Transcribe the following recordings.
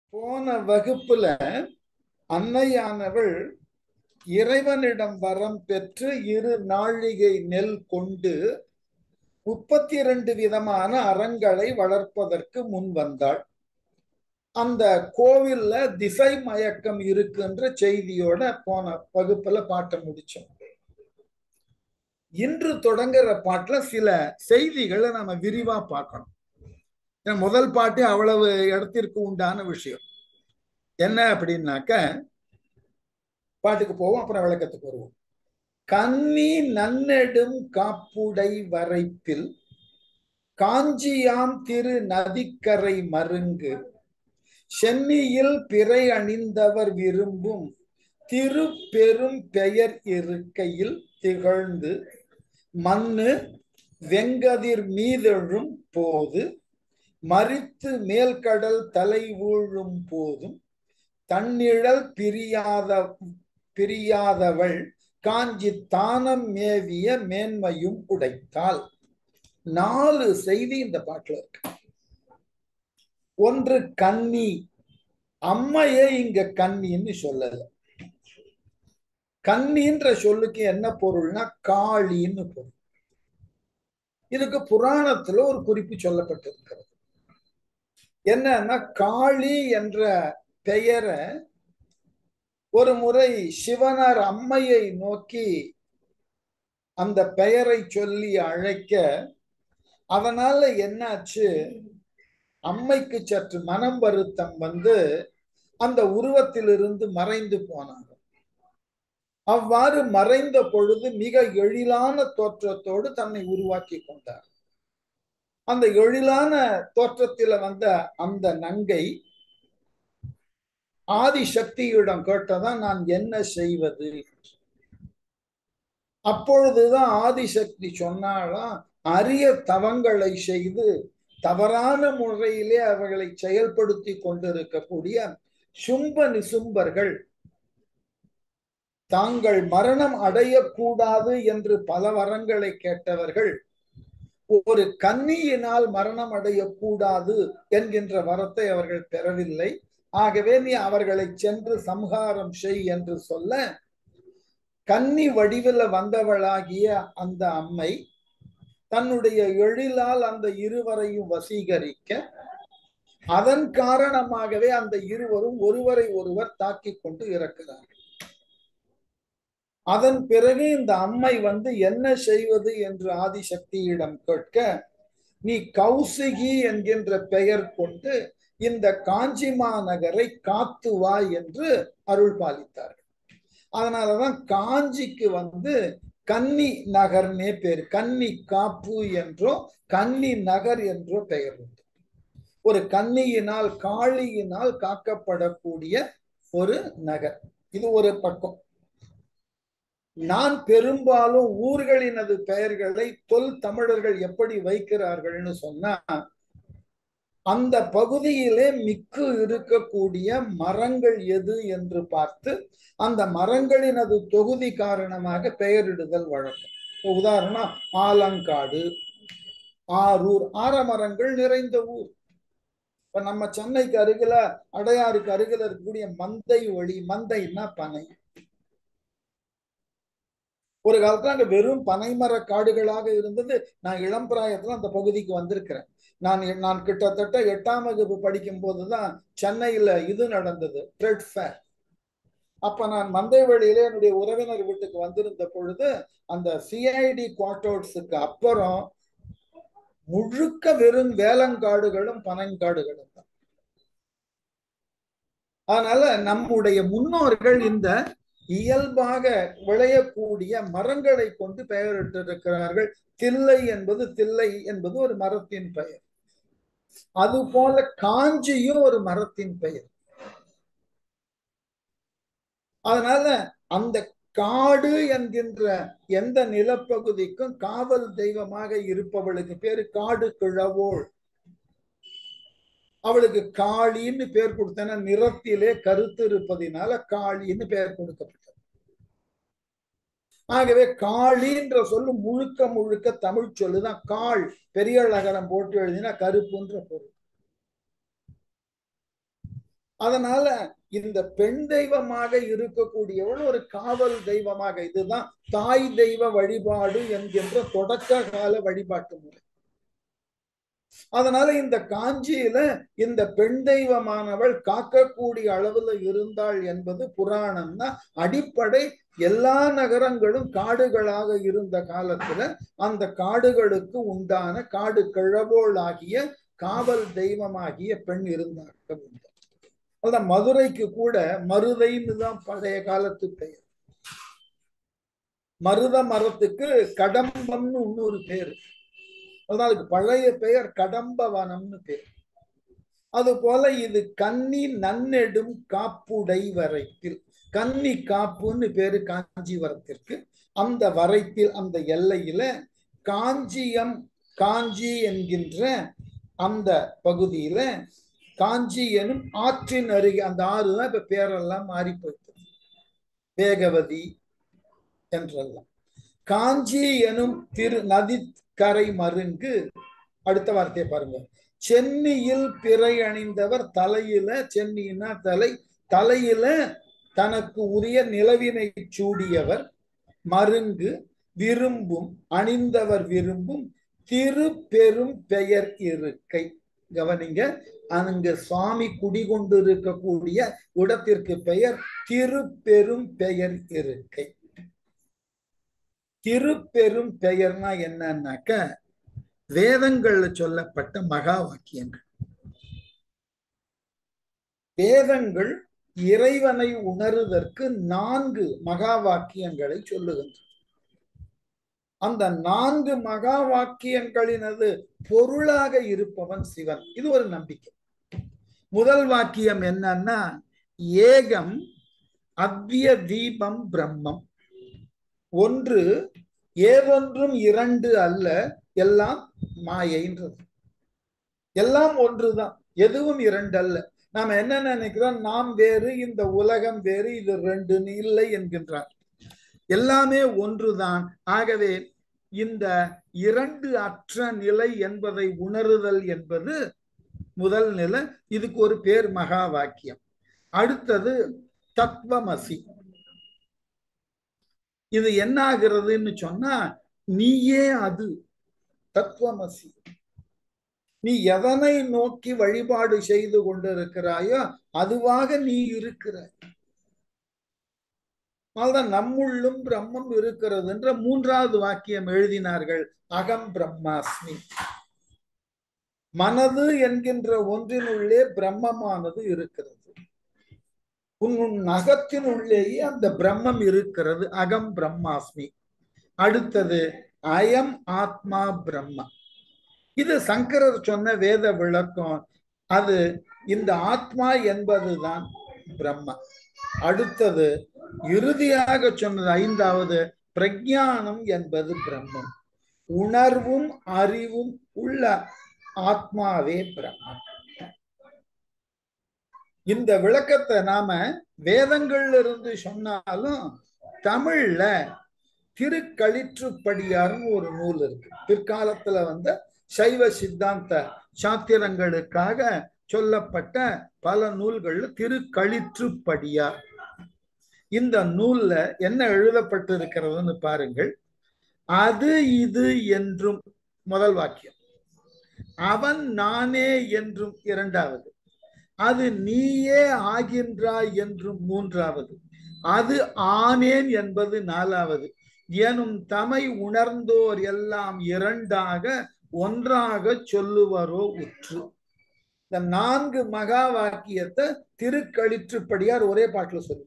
போன வகுப்புல அன்னையானவள் இறைவனிடம் வரம் பெற்று இரு நாழிகை நெல் கொண்டு முப்பத்தி இரண்டு விதமான அறங்களை வளர்ப்பதற்கு முன் வந்தாள் அந்த கோவில்ல திசை மயக்கம் இருக்குன்ற செய்தியோட போன வகுப்புல பாட்டை முடிச்சோம் இன்று தொடங்குற பாட்டுல சில செய்திகளை நம்ம விரிவா பார்க்கணும் முதல் பாட்டு அவ்வளவு இடத்திற்கு உண்டான விஷயம் என்ன அப்படின்னாக்க பாட்டுக்கு போவோம் அப்புறம் விளக்கத்துக்கு வருவோம் கன்னி நன்னெடும் காப்புடை வரைப்பில் காஞ்சியாம் திரு நதிக்கரை மருங்கு சென்னியில் பிறை அணிந்தவர் விரும்பும் திரு பெரும் பெயர் இருக்கையில் திகழ்ந்து மண்ணு வெங்கதிர் மீதெழும் போது மறித்து மேல்கடல் தலை ஊழும் போதும் தன்னிழல் பிரியாத பிரியாதவள் காஞ்சி தானம் மேவிய மேன்மையும் உடைத்தாள் நாலு செய்தி இந்த பாட்டுல இருக்கு ஒன்று கன்னி அம்மையே இங்க கன்னின்னு சொல்லல கன்னின்ற சொல்லுக்கு என்ன பொருள்னா காளின்னு பொருள் இதுக்கு புராணத்துல ஒரு குறிப்பு சொல்லப்பட்டிருக்கிறது என்னன்னா காளி என்ற பெயரை ஒரு முறை சிவனார் அம்மையை நோக்கி அந்த பெயரை சொல்லி அழைக்க அதனால என்னாச்சு அம்மைக்கு சற்று மனம் வருத்தம் வந்து அந்த உருவத்திலிருந்து மறைந்து போனாங்க அவ்வாறு மறைந்த பொழுது மிக எழிலான தோற்றத்தோடு தன்னை உருவாக்கி கொண்டார் அந்த எழிலான தோற்றத்தில வந்த அந்த நங்கை ஆதிசக்தியிடம் கேட்டதான் நான் என்ன செய்வது அப்பொழுதுதான் ஆதிசக்தி சொன்னாலாம் அரிய தவங்களை செய்து தவறான முறையிலே அவர்களை செயல்படுத்தி கொண்டிருக்கக்கூடிய சும்ப நிசும்பர்கள் தாங்கள் மரணம் அடையக்கூடாது என்று பல வரங்களை கேட்டவர்கள் ஒரு கன்னியினால் மரணம் அடையக்கூடாது என்கின்ற வரத்தை அவர்கள் பெறவில்லை ஆகவே நீ அவர்களை சென்று சம்ஹாரம் செய் என்று சொல்ல கன்னி வடிவில் வந்தவளாகிய அந்த அம்மை தன்னுடைய எழிலால் அந்த இருவரையும் வசீகரிக்க அதன் காரணமாகவே அந்த இருவரும் ஒருவரை ஒருவர் தாக்கி கொண்டு இறக்கிறார்கள் அதன் பிறகு இந்த அம்மை வந்து என்ன செய்வது என்று ஆதிசக்தியிடம் கேட்க நீ கௌசிகி என்கின்ற பெயர் கொண்டு இந்த காஞ்சி மாநகரை காத்து வா என்று அருள் பாலித்தார்கள் அதனாலதான் காஞ்சிக்கு வந்து கன்னி நகர்னே பேர் கன்னி காப்பு என்றோ கன்னி நகர் என்றோ பெயர் உண்டு ஒரு கன்னியினால் காளியினால் காக்கப்படக்கூடிய ஒரு நகர் இது ஒரு பக்கம் நான் பெரும்பாலும் ஊர்களினது பெயர்களை தொல் தமிழர்கள் எப்படி வைக்கிறார்கள்னு சொன்னா அந்த பகுதியிலே மிக்கு இருக்கக்கூடிய மரங்கள் எது என்று பார்த்து அந்த மரங்களினது தொகுதி காரணமாக பெயரிடுதல் வழக்கம் உதாரணம் ஆலங்காடு ஆரூர் ஆரமரங்கள் நிறைந்த ஊர் இப்ப நம்ம சென்னைக்கு அருகில அடையாறுக்கு அருகில இருக்கக்கூடிய மந்தை வழி மந்தைன்னா பனை ஒரு காலத்துல அங்க வெறும் பனைமர காடுகளாக இருந்தது நான் இளம் பிராயத்துல அந்த பகுதிக்கு வந்திருக்கிறேன் நான் நான் கிட்டத்தட்ட எட்டாம் வகுப்பு படிக்கும் போதுதான் சென்னையில இது நடந்தது ட்ரெட் ஃபேர் அப்ப நான் மந்தை வழியில என்னுடைய உறவினர் வீட்டுக்கு வந்திருந்த பொழுது அந்த சிஐடி குவார்டர்ஸுக்கு அப்புறம் முழுக்க வெறும் வேலங்காடுகளும் பனங்காடுகளும் தான் அதனால நம்முடைய முன்னோர்கள் இந்த இயல்பாக விளையக்கூடிய மரங்களை கொண்டு பெயரிட்டிருக்கிறார்கள் தில்லை என்பது தில்லை என்பது ஒரு மரத்தின் பெயர் அது போல காஞ்சியும் ஒரு மரத்தின் பெயர் அதனால அந்த காடு என்கின்ற எந்த நிலப்பகுதிக்கும் காவல் தெய்வமாக இருப்பவளுக்கு பேரு காடு கிழவோள் அவளுக்கு காளின்னு பேர் கொடுத்தன நிறத்திலே கருத்து இருப்பதினால காளின்னு பெயர் கொடுக்கப்பட்டது ஆகவே காளின்ற சொல்லு முழுக்க முழுக்க தமிழ் சொல்லுதான் காள் பெரிய அழகரம் போட்டு எழுதினா கருப்புன்ற பொருள் அதனால இந்த பெண் தெய்வமாக இருக்கக்கூடியவள் ஒரு காவல் தெய்வமாக இதுதான் தாய் தெய்வ வழிபாடு என்கின்ற தொடக்க கால வழிபாட்டு முறை அதனால இந்த காஞ்சியில இந்த பெண் தெய்வமானவள் காக்கக்கூடிய அளவுல இருந்தாள் என்பது புராணம்னா அடிப்படை எல்லா நகரங்களும் காடுகளாக இருந்த காலத்துல அந்த காடுகளுக்கு உண்டான காடு கிழவோள் ஆகிய காவல் தெய்வமாகிய பெண் இருந்தார்கள் அதான் மதுரைக்கு கூட மருதைன்னு தான் பழைய காலத்து பெயர் மருத மரத்துக்கு கடம்பம்னு இன்னொரு பேரு அதனால பழைய பெயர் கடம்ப வனம்னு பேர் அது போல இது கன்னி நன்னெடும் காப்புடை வரைத்தில் கன்னி காப்புன்னு பேரு காஞ்சிவரத்திற்கு அந்த வரைத்தில் அந்த எல்லையில காஞ்சியம் காஞ்சி என்கின்ற அந்த பகுதியில காஞ்சி எனும் ஆற்றின் அருகே அந்த ஆறு தான் இப்ப பேரெல்லாம் மாறி போயிட்டு வேகவதி என்றெல்லாம் காஞ்சி எனும் திரு நதிக்கரை மருங்கு அடுத்த வார்த்தையை பாருங்க சென்னியில் பிறை அணிந்தவர் தலையில சென்னினா தலை தலையில தனக்கு உரிய நிலவினை சூடியவர் மருங்கு விரும்பும் அணிந்தவர் விரும்பும் திரு பெரும் பெயர் இருக்கை கவனிங்க அங்க சுவாமி குடிகொண்டு இருக்கக்கூடிய இடத்திற்கு பெயர் திருப்பெரும் பெயர் இருக்கை திருப்பெரும் பெயர்னா என்னன்னாக்க வேதங்கள்ல சொல்லப்பட்ட மகா வாக்கியங்கள் வேதங்கள் இறைவனை உணருவதற்கு நான்கு மகா வாக்கியங்களை சொல்லுகின்றன அந்த நான்கு மகா வாக்கியங்களினது பொருளாக இருப்பவன் சிவன் இது ஒரு நம்பிக்கை முதல் வாக்கியம் என்னன்னா ஏகம் அவ்விய தீபம் பிரம்மம் ஒன்று ஏதொன்றும் இரண்டு அல்ல எல்லாம் மாயைன்றது எல்லாம் ஒன்றுதான் எதுவும் இரண்டு அல்ல நாம என்ன நினைக்கிறோம் நாம் வேறு இந்த உலகம் வேறு இது ரெண்டுன்னு இல்லை என்கின்றார் எல்லாமே ஒன்றுதான் ஆகவே இந்த இரண்டு அற்ற நிலை என்பதை உணருதல் என்பது முதல் நிலை இதுக்கு ஒரு பேர் மகா வாக்கியம் அடுத்தது தத்வமசி இது என்ன ஆகிறதுன்னு சொன்னா நீயே அது தத்துவமசி நீ எதனை நோக்கி வழிபாடு செய்து கொண்டிருக்கிறாயோ அதுவாக நீ இருக்கிறாய் அதனால்தான் நம்முள்ளும் பிரம்மம் இருக்கிறது என்ற மூன்றாவது வாக்கியம் எழுதினார்கள் அகம் பிரம்மாஸ்மி மனது என்கின்ற ஒன்றினுள்ளே பிரம்மமானது இருக்கிறது உன் நகத்தின் உள்ளேயே அந்த பிரம்மம் இருக்கிறது அகம் பிரம்மாஸ்மி அடுத்தது அயம் ஆத்மா பிரம்ம இது சங்கரர் சொன்ன வேத விளக்கம் அது இந்த ஆத்மா என்பதுதான் பிரம்ம அடுத்தது இறுதியாக சொன்னது ஐந்தாவது பிரஜானம் என்பது பிரம்மம் உணர்வும் அறிவும் உள்ள ஆத்மாவே பிரம்மம் இந்த விளக்கத்தை நாம வேதங்கள்ல இருந்து சொன்னாலும் தமிழ்ல திருக்களிற்றுப்படியார்னு ஒரு நூல் இருக்கு பிற்காலத்துல வந்த சைவ சித்தாந்த சாத்திரங்களுக்காக சொல்லப்பட்ட பல நூல்கள்ல திருக்களிற்றுப்படியார் இந்த நூல்ல என்ன எழுதப்பட்டு இருக்கிறதுன்னு பாருங்கள் அது இது என்றும் முதல் வாக்கியம் அவன் நானே என்றும் இரண்டாவது அது நீயே ஆகின்றாய் என்றும் மூன்றாவது அது ஆனேன் என்பது நாலாவது எனும் தமை உணர்ந்தோர் எல்லாம் இரண்டாக ஒன்றாக சொல்லுவரோ உற்று இந்த நான்கு மகா வாக்கியத்தை திருக்களிற்றுப்படியார் ஒரே பாட்டுல சொல்லுவார்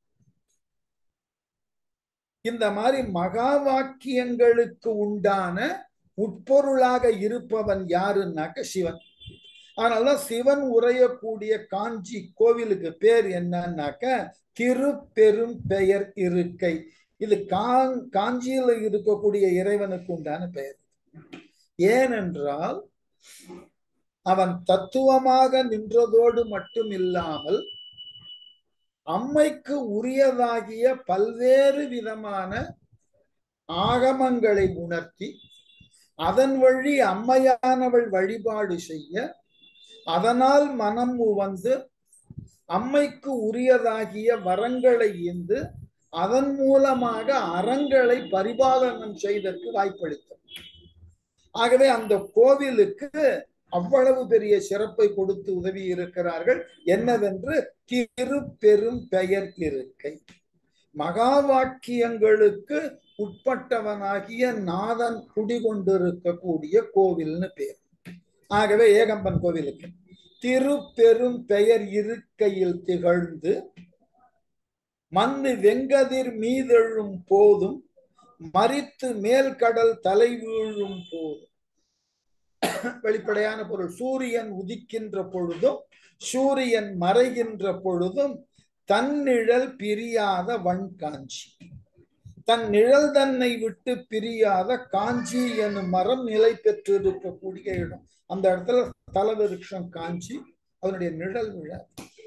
இந்த மாதிரி மகா வாக்கியங்களுக்கு உண்டான உட்பொருளாக இருப்பவன் யாருன்னாக்க சிவன் அதனாலதான் சிவன் உரையக்கூடிய காஞ்சி கோவிலுக்கு பேர் என்னன்னாக்க திருப்பெரும் பெயர் இருக்கை இது காங் காஞ்சியில இருக்கக்கூடிய இறைவனுக்கு உண்டான பெயர் ஏனென்றால் அவன் தத்துவமாக நின்றதோடு மட்டும் இல்லாமல் அம்மைக்கு உரியதாகிய பல்வேறு விதமான ஆகமங்களை உணர்த்தி அதன் வழி அம்மையானவள் வழிபாடு செய்ய அதனால் மனம் வந்து அம்மைக்கு உரியதாகிய வரங்களை ஈந்து அதன் மூலமாக அறங்களை பரிபாலனம் செய்தற்கு வாய்ப்பளித்தது ஆகவே அந்த கோவிலுக்கு அவ்வளவு பெரிய சிறப்பை கொடுத்து உதவி இருக்கிறார்கள் என்னவென்று திருப்பெரும் பெயர் இருக்கை மகா வாக்கியங்களுக்கு உட்பட்டவனாகிய நாதன் குடிகொண்டிருக்கக்கூடிய கோவில்னு பேர் ஆகவே ஏகம்பன் கோவிலுக்கு திருப்பெரும் பெயர் இருக்கையில் திகழ்ந்து மண்ணு வெங்கதிர் மீதெழும் போதும் மறித்து மேல் கடல் தலை வீழும் போதும் வெளிப்படையான பொருள் சூரியன் உதிக்கின்ற பொழுதும் சூரியன் மறைகின்ற பொழுதும் தன்னிழல் பிரியாத வன்காஞ்சி தன் நிழல் தன்னை விட்டு பிரியாத காஞ்சி எனும் மரம் நிலை பெற்றிருக்கக்கூடிய இடம் அந்த இடத்துல தலவிருஷம் காஞ்சி அதனுடைய நிழல் விழா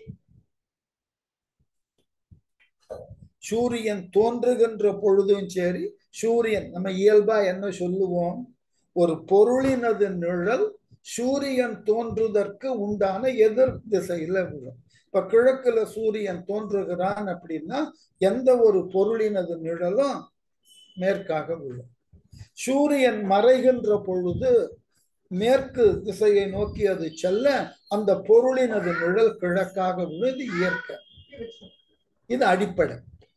சூரியன் தோன்றுகின்ற பொழுதும் சரி சூரியன் நம்ம இயல்பா என்ன சொல்லுவோம் ஒரு பொருளினது நிழல் சூரியன் தோன்றுவதற்கு உண்டான எதிர் திசையில விழும் இப்ப கிழக்குல சூரியன் தோன்றுகிறான் அப்படின்னா எந்த ஒரு பொருளினது நிழலும் மேற்காக விழும் சூரியன் மறைகின்ற பொழுது மேற்கு திசையை நோக்கி அது செல்ல அந்த பொருளினது நிழல் கிழக்காக விழுது இயற்கை இது அடிப்படை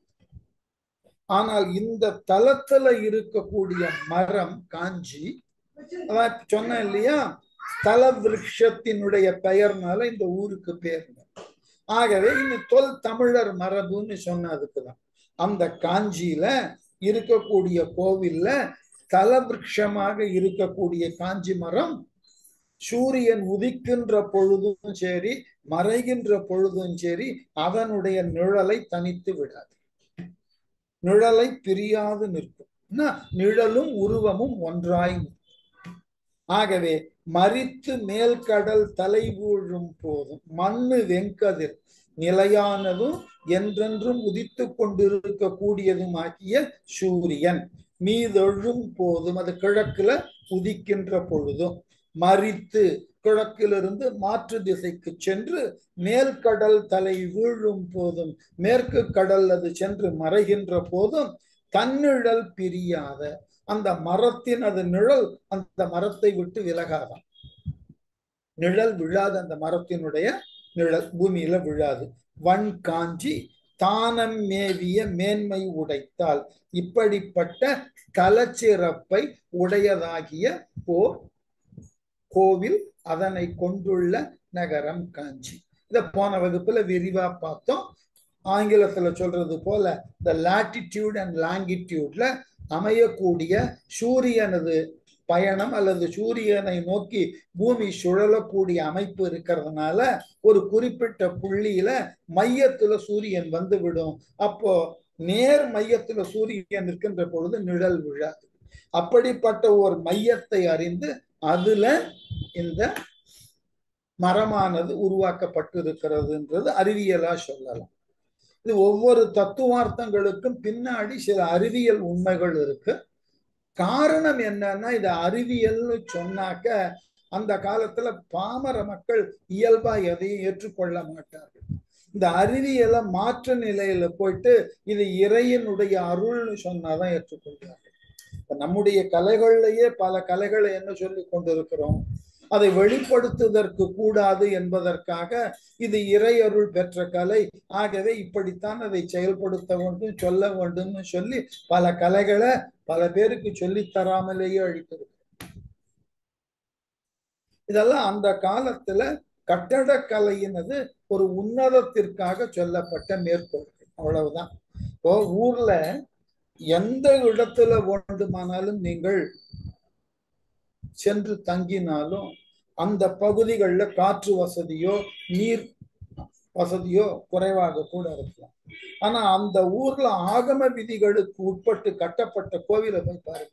ஆனால் இந்த தளத்துல இருக்கக்கூடிய மரம் காஞ்சி அதான் சொன்னேன் இல்லையா ஸ்தல விருட்சத்தினுடைய பெயர்னால இந்த ஊருக்கு பேர் ஆகவே இந்த தொல் தமிழர் மரபுன்னு சொன்னதுக்குதான் அந்த காஞ்சியில இருக்கக்கூடிய கோவில்ல தல விருட்சமாக இருக்கக்கூடிய காஞ்சி மரம் சூரியன் உதிக்கின்ற பொழுதும் சரி மறைகின்ற பொழுதும் சரி அதனுடைய நிழலை தனித்து விடாது நிழலை பிரியாது நிற்கும் நிழலும் உருவமும் ஒன்றாய் ஆகவே மறித்து மேல் கடல் தலை வீழும் போதும் மண்ணு வெங்கதிர் நிலையானதும் என்றென்றும் உதித்து கொண்டிருக்க கூடியதுமாகிய சூரியன் மீதொழும் போதும் அது கிழக்குல உதிக்கின்ற பொழுதும் மறித்து கிழக்கிலிருந்து மாற்று திசைக்கு சென்று மேல் கடல் தலை வீழும் போதும் மேற்கு கடல் அது சென்று மறைகின்ற போதும் தன்னிழல் பிரியாத அந்த மரத்தின் அது நிழல் அந்த மரத்தை விட்டு விலகாதான் நிழல் விழாது அந்த மரத்தினுடைய நிழல் பூமியில விழாது வன் காஞ்சி தானம் மேவிய மேன்மை உடைத்தால் இப்படிப்பட்ட தலச்சிறப்பை உடையதாகிய ஓர் கோவில் அதனை கொண்டுள்ள நகரம் காஞ்சி இத போன வகுப்புல விரிவா பார்த்தோம் ஆங்கிலத்துல சொல்றது போல இந்த லாட்டிடியூட் அண்ட் லாங்கிடியூட்ல அமையக்கூடிய சூரியனது பயணம் அல்லது சூரியனை நோக்கி பூமி சுழலக்கூடிய அமைப்பு இருக்கிறதுனால ஒரு குறிப்பிட்ட புள்ளியில மையத்துல சூரியன் வந்து விடும் அப்போ நேர் மையத்துல சூரியன் இருக்கின்ற பொழுது நிழல் விழாது அப்படிப்பட்ட ஒரு மையத்தை அறிந்து அதுல இந்த மரமானது உருவாக்கப்பட்டு இருக்கிறதுன்றது அறிவியலா சொல்லலாம் இது ஒவ்வொரு தத்துவார்த்தங்களுக்கும் பின்னாடி சில அறிவியல் உண்மைகள் இருக்கு காரணம் என்னன்னா இது அறிவியல்னு சொன்னாக்க அந்த காலத்துல பாமர மக்கள் இயல்பா எதையும் ஏற்றுக்கொள்ள மாட்டார்கள் இந்த அறிவியலை மாற்று நிலையில போயிட்டு இது இறையினுடைய அருள்னு சொன்னாதான் ஏற்றுக்கொள்கிறார்கள் நம்முடைய கலைகள்லயே பல கலைகளை என்ன சொல்லி கொண்டிருக்கிறோம் அதை வெளிப்படுத்துவதற்கு கூடாது என்பதற்காக இது இறையருள் பெற்ற கலை ஆகவே இப்படித்தான் அதை செயல்படுத்த வேண்டும் சொல்ல வேண்டும்னு சொல்லி பல கலைகளை பல பேருக்கு சொல்லி தராமலேயே அழித்திருக்கு இதெல்லாம் அந்த காலத்துல கட்டடக்கலையினது ஒரு உன்னதத்திற்காக சொல்லப்பட்ட மேற்கோள்கள் அவ்வளவுதான் இப்போ ஊர்ல எந்த இடத்துல வேண்டுமானாலும் நீங்கள் சென்று தங்கினாலும் அந்த பகுதிகளில் காற்று வசதியோ நீர் வசதியோ குறைவாக கூட இருக்கலாம் ஆனா அந்த ஊர்ல ஆகம விதிகளுக்கு உட்பட்டு கட்டப்பட்ட கோவிலை போய் பாருங்க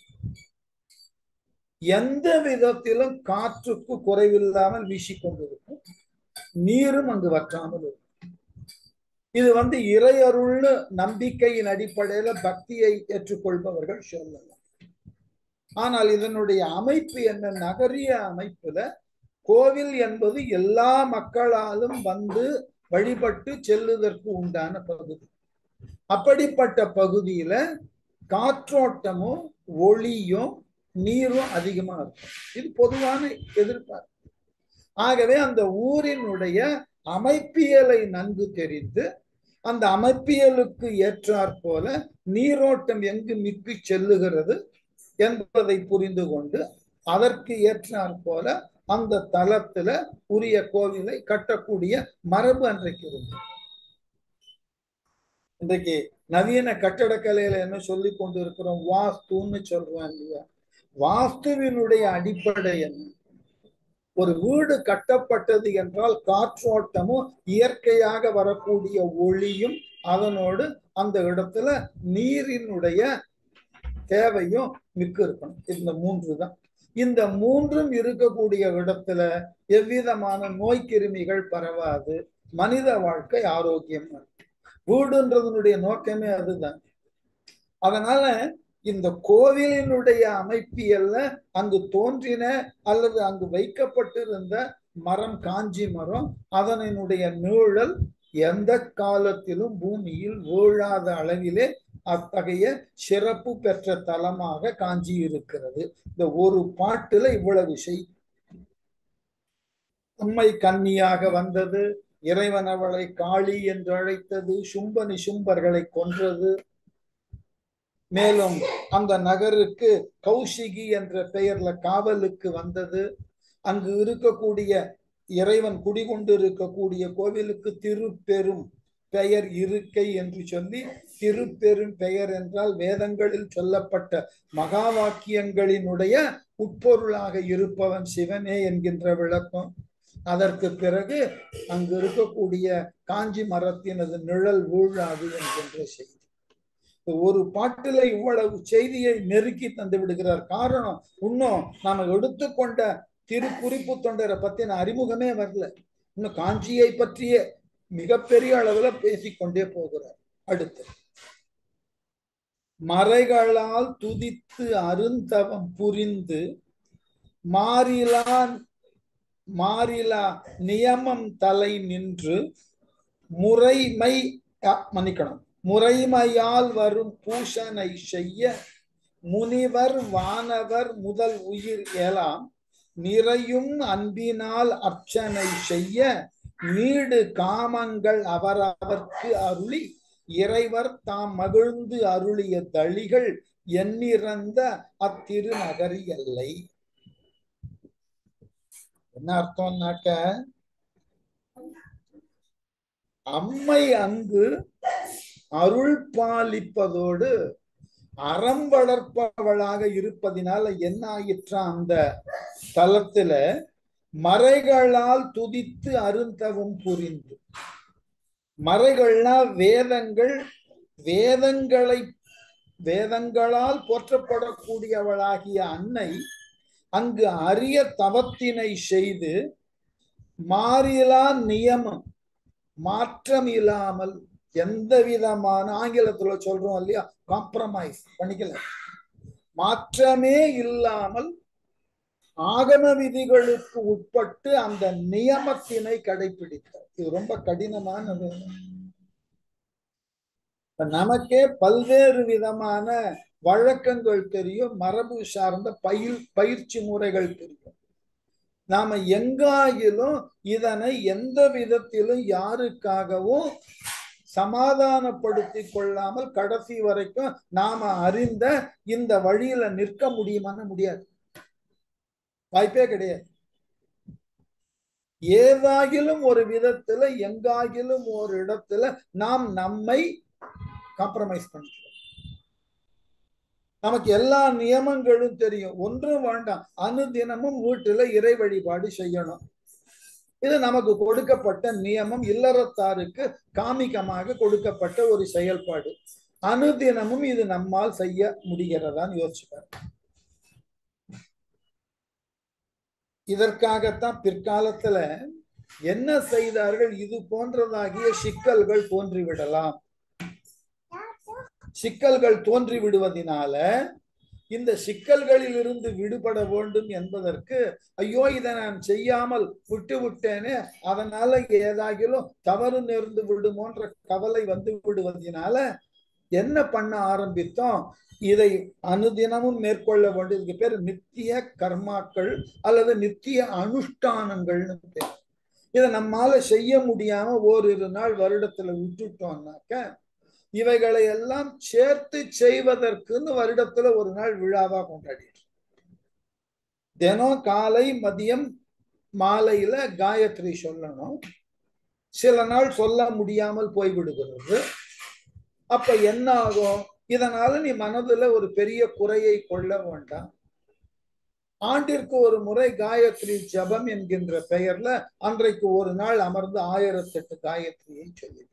எந்த விதத்திலும் காற்றுக்கு குறைவில்லாமல் வீசிக்கொண்டிருக்கும் நீரும் அங்கு வற்றாமல் இருக்கும் இது வந்து இறையருள்னு நம்பிக்கையின் அடிப்படையில பக்தியை ஏற்றுக்கொள்பவர்கள் சொல்லலாம் ஆனால் இதனுடைய அமைப்பு என்ன நகரிய அமைப்புல கோவில் என்பது எல்லா மக்களாலும் வந்து வழிபட்டு செல்லுதற்கு உண்டான பகுதி அப்படிப்பட்ட பகுதியில காற்றோட்டமும் ஒளியும் நீரும் அதிகமா இருக்கும் இது பொதுவான எதிர்பார்ப்பு ஆகவே அந்த ஊரினுடைய அமைப்பியலை நன்கு தெரிந்து அந்த அமைப்பியலுக்கு ஏற்றாற் போல நீரோட்டம் எங்கு மிக்கு செல்லுகிறது என்பதை புரிந்து கொண்டு அதற்கு ஏற்றாற் போல அந்த தளத்துல உரிய கோவிலை கட்டக்கூடிய மரபு அன்றைக்கு இருந்தது இன்றைக்கு நவீன கட்டடக்கலையில என்ன சொல்லி கொண்டு இருக்கிறோம் வாஸ்துன்னு சொல்றோம் இல்லையா வாஸ்துவினுடைய அடிப்படை என்ன ஒரு வீடு கட்டப்பட்டது என்றால் காற்றோட்டமும் இயற்கையாக வரக்கூடிய ஒளியும் அதனோடு அந்த இடத்துல நீரினுடைய தேவையும் மிக்க இருக்கணும் இந்த மூன்று தான் இந்த மூன்றும் இருக்கக்கூடிய இடத்துல எவ்விதமான நோய் கிருமிகள் பரவாது மனித வாழ்க்கை ஆரோக்கியமா இருக்கும் வீடுன்றதனுடைய நோக்கமே அதுதான் அதனால இந்த கோவிலினுடைய அமைப்பியல்ல அங்கு தோன்றின அல்லது அங்கு வைக்கப்பட்டிருந்த மரம் காஞ்சி மரம் அதனுடைய நீழல் எந்த காலத்திலும் பூமியில் வீழாத அளவிலே அத்தகைய சிறப்பு பெற்ற தலமாக காஞ்சி இருக்கிறது இந்த ஒரு பாட்டுல இவ்வளவு செய் அம்மை கன்னியாக வந்தது இறைவன் அவளை காளி என்று அழைத்தது சும்ப நிசும்பர்களை கொன்றது மேலும் அந்த நகருக்கு கௌஷிகி என்ற பெயர்ல காவலுக்கு வந்தது அங்கு இருக்கக்கூடிய இறைவன் குடிகொண்டு இருக்கக்கூடிய கோவிலுக்கு திருப்பெரும் பெயர் இருக்கை என்று சொல்லி திருப்பெரும் பெயர் என்றால் வேதங்களில் சொல்லப்பட்ட மகா வாக்கியங்களினுடைய உட்பொருளாக இருப்பவன் சிவனே என்கின்ற விளக்கம் அதற்கு பிறகு அங்கு இருக்கக்கூடிய காஞ்சி மரத்தினது நிழல் வீழாது என்கின்ற செய்தி ஒரு பாட்டில இவ்வளவு செய்தியை நெருக்கி தந்து விடுகிறார் காரணம் இன்னும் நாம எடுத்துக்கொண்ட திருக்குறிப்பு தொண்டரை பத்தின அறிமுகமே வரல இன்னும் காஞ்சியை பற்றிய மிகப்பெரிய அளவுல பேசிக்கொண்டே போகிறார் அடுத்து மறைகளால் துதித்து அருந்தவம் புரிந்து மாறிலான் மாறிலா நியமம் தலை நின்று முறைமை மன்னிக்கணும் முறைமையால் வரும் பூஷனை செய்ய முனிவர் வானவர் முதல் உயிர் எலாம் நிறையும் அன்பினால் அர்ச்சனை செய்ய நீடு காமங்கள் அவரவர்க்கு அருளி இறைவர் தாம் மகிழ்ந்து அருளிய தளிகள் எண்ணிறந்த அத்திருநகரி எல்லை என்ன அர்த்தம்னாக்க அம்மை அங்கு அருள் பாலிப்பதோடு அறம் வளர்ப்பவளாக இருப்பதினால என்ன ஆயிற்ற அந்த தலத்துல மறைகளால் துதித்து அருந்தவும் புரிந்து மறைகள்னா வேதங்கள் வேதங்களை வேதங்களால் போற்றப்படக்கூடியவளாகிய அன்னை அங்கு அரிய தவத்தினை செய்து மாறிலா நியமம் மாற்றம் இல்லாமல் எந்த விதமான ஆங்கிலத்துல சொல்றோம் இல்லையா காம்ப்ரமைஸ் பண்ணிக்கல மாற்றமே இல்லாமல் ஆகம விதிகளுக்கு உட்பட்டு அந்த நியமத்தினை கடைபிடித்தார் இது ரொம்ப கடினமானது நமக்கே பல்வேறு விதமான வழக்கங்கள் தெரியும் மரபு சார்ந்த பயில் பயிற்சி முறைகள் தெரியும் நாம எங்காயிலும் இதனை எந்த விதத்திலும் யாருக்காகவும் சமாதானப்படுத்தி கொள்ளாமல் கடைசி வரைக்கும் நாம அறிந்த இந்த வழியில நிற்க முடியுமான்னு முடியாது வாய்ப்பே கிடையாது ஏதாகிலும் ஒரு விதத்துல எங்காகிலும் ஒரு இடத்துல நாம் நம்மை காம்ப்ரமைஸ் பண்ணிக்கிறோம் நமக்கு எல்லா நியமங்களும் தெரியும் ஒன்றும் வேண்டாம் அனுதினமும் வீட்டுல இறை வழிபாடு செய்யணும் இது நமக்கு கொடுக்கப்பட்ட நியமம் இல்லறத்தாருக்கு காமிகமாக கொடுக்கப்பட்ட ஒரு செயல்பாடு அனுதினமும் இது நம்மால் செய்ய முடிகிறதான்னு யோசிச்சுப்பாரு இதற்காகத்தான் பிற்காலத்துல என்ன செய்தார்கள் இது போன்றதாகிய சிக்கல்கள் தோன்றிவிடலாம் சிக்கல்கள் தோன்றி விடுவதனால இந்த சிக்கல்களில் இருந்து விடுபட வேண்டும் என்பதற்கு ஐயோ இதை நான் செய்யாமல் விட்டு விட்டேனே அதனால ஏதாகிலும் தவறு நேர்ந்து விடுமோன்ற கவலை வந்து விடுவதனால என்ன பண்ண ஆரம்பித்தோம் இதை அனுதினமும் மேற்கொள்ள வேண்டியதுக்கு பேர் நித்திய கர்மாக்கள் அல்லது நித்திய அனுஷ்டானங்கள்னு பேர் இதை நம்மால செய்ய முடியாம ஓரிரு நாள் வருடத்துல விட்டுட்டோம்னாக்க இவைகளை எல்லாம் சேர்த்து செய்வதற்குன்னு வருடத்துல ஒரு நாள் விழாவா கொண்டாடி தினம் காலை மதியம் மாலையில காயத்ரி சொல்லணும் சில நாள் சொல்ல முடியாமல் போய்விடுகிறது அப்ப என்ன ஆகும் இதனால நீ மனதுல ஒரு பெரிய குறையை கொள்ள வேண்டாம் ஆண்டிற்கு ஒரு முறை காயத்ரி ஜபம் என்கின்ற பெயர்ல அன்றைக்கு ஒரு நாள் அமர்ந்து ஆயிரத்தெட்டு காயத்ரியை சொல்லி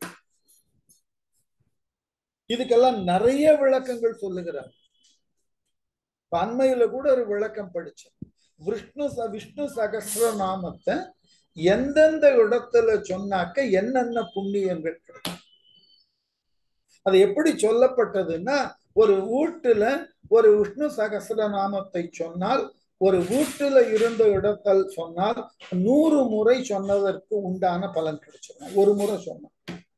இதுக்கெல்லாம் நிறைய விளக்கங்கள் சொல்லுகிறார் அண்மையில கூட ஒரு விளக்கம் படிச்சேன் விஷ்ணு விஷ்ணு சகசிர நாமத்தை எந்தெந்த இடத்துல சொன்னாக்க என்னென்ன புண்ணியங்கள் கிடைக்கும் அது எப்படி சொல்லப்பட்டதுன்னா ஒரு வீட்டுல ஒரு விஷ்ணு சகசிர நாமத்தை சொன்னால் ஒரு வீட்டுல இருந்த இடத்தில் சொன்னால் நூறு முறை சொன்னதற்கு உண்டான பலன் கிடைச்சிடும் ஒரு முறை சொன்ன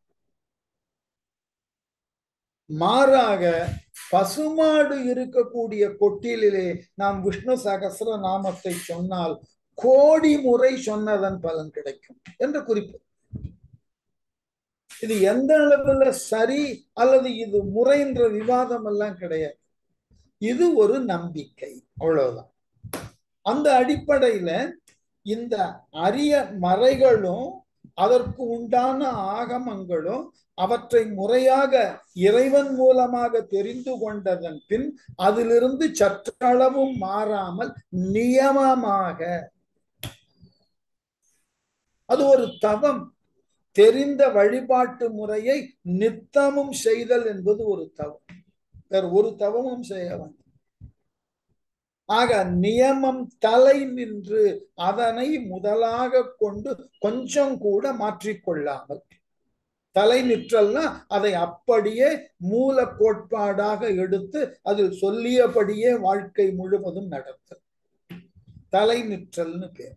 மாறாக பசுமாடு இருக்கக்கூடிய கொட்டிலே நாம் விஷ்ணு சகசிர நாமத்தை சொன்னால் கோடி முறை சொன்னதன் பலன் கிடைக்கும் என்று குறிப்பு இது எந்த அளவுல சரி அல்லது இது முறைன்ற விவாதம் எல்லாம் கிடையாது இது ஒரு நம்பிக்கை அவ்வளவுதான் அந்த அடிப்படையில இந்த அரிய மறைகளும் அதற்கு உண்டான ஆகமங்களும் அவற்றை முறையாக இறைவன் மூலமாக தெரிந்து கொண்டதன் பின் அதிலிருந்து சற்றளவும் மாறாமல் நியமமாக அது ஒரு தவம் தெரிந்த வழிபாட்டு முறையை நித்தமும் செய்தல் என்பது ஒரு தவம் வேற ஒரு தவமும் செய்ய வேண்டும் ஆக நியமம் தலை நின்று அதனை முதலாக கொண்டு கொஞ்சம் கூட மாற்றிக்கொள்ளாமல் தலை நிற்றல்னா அதை அப்படியே மூல கோட்பாடாக எடுத்து அதில் சொல்லியபடியே வாழ்க்கை முழுவதும் நடத்து தலை நிற்றல்னு பேர்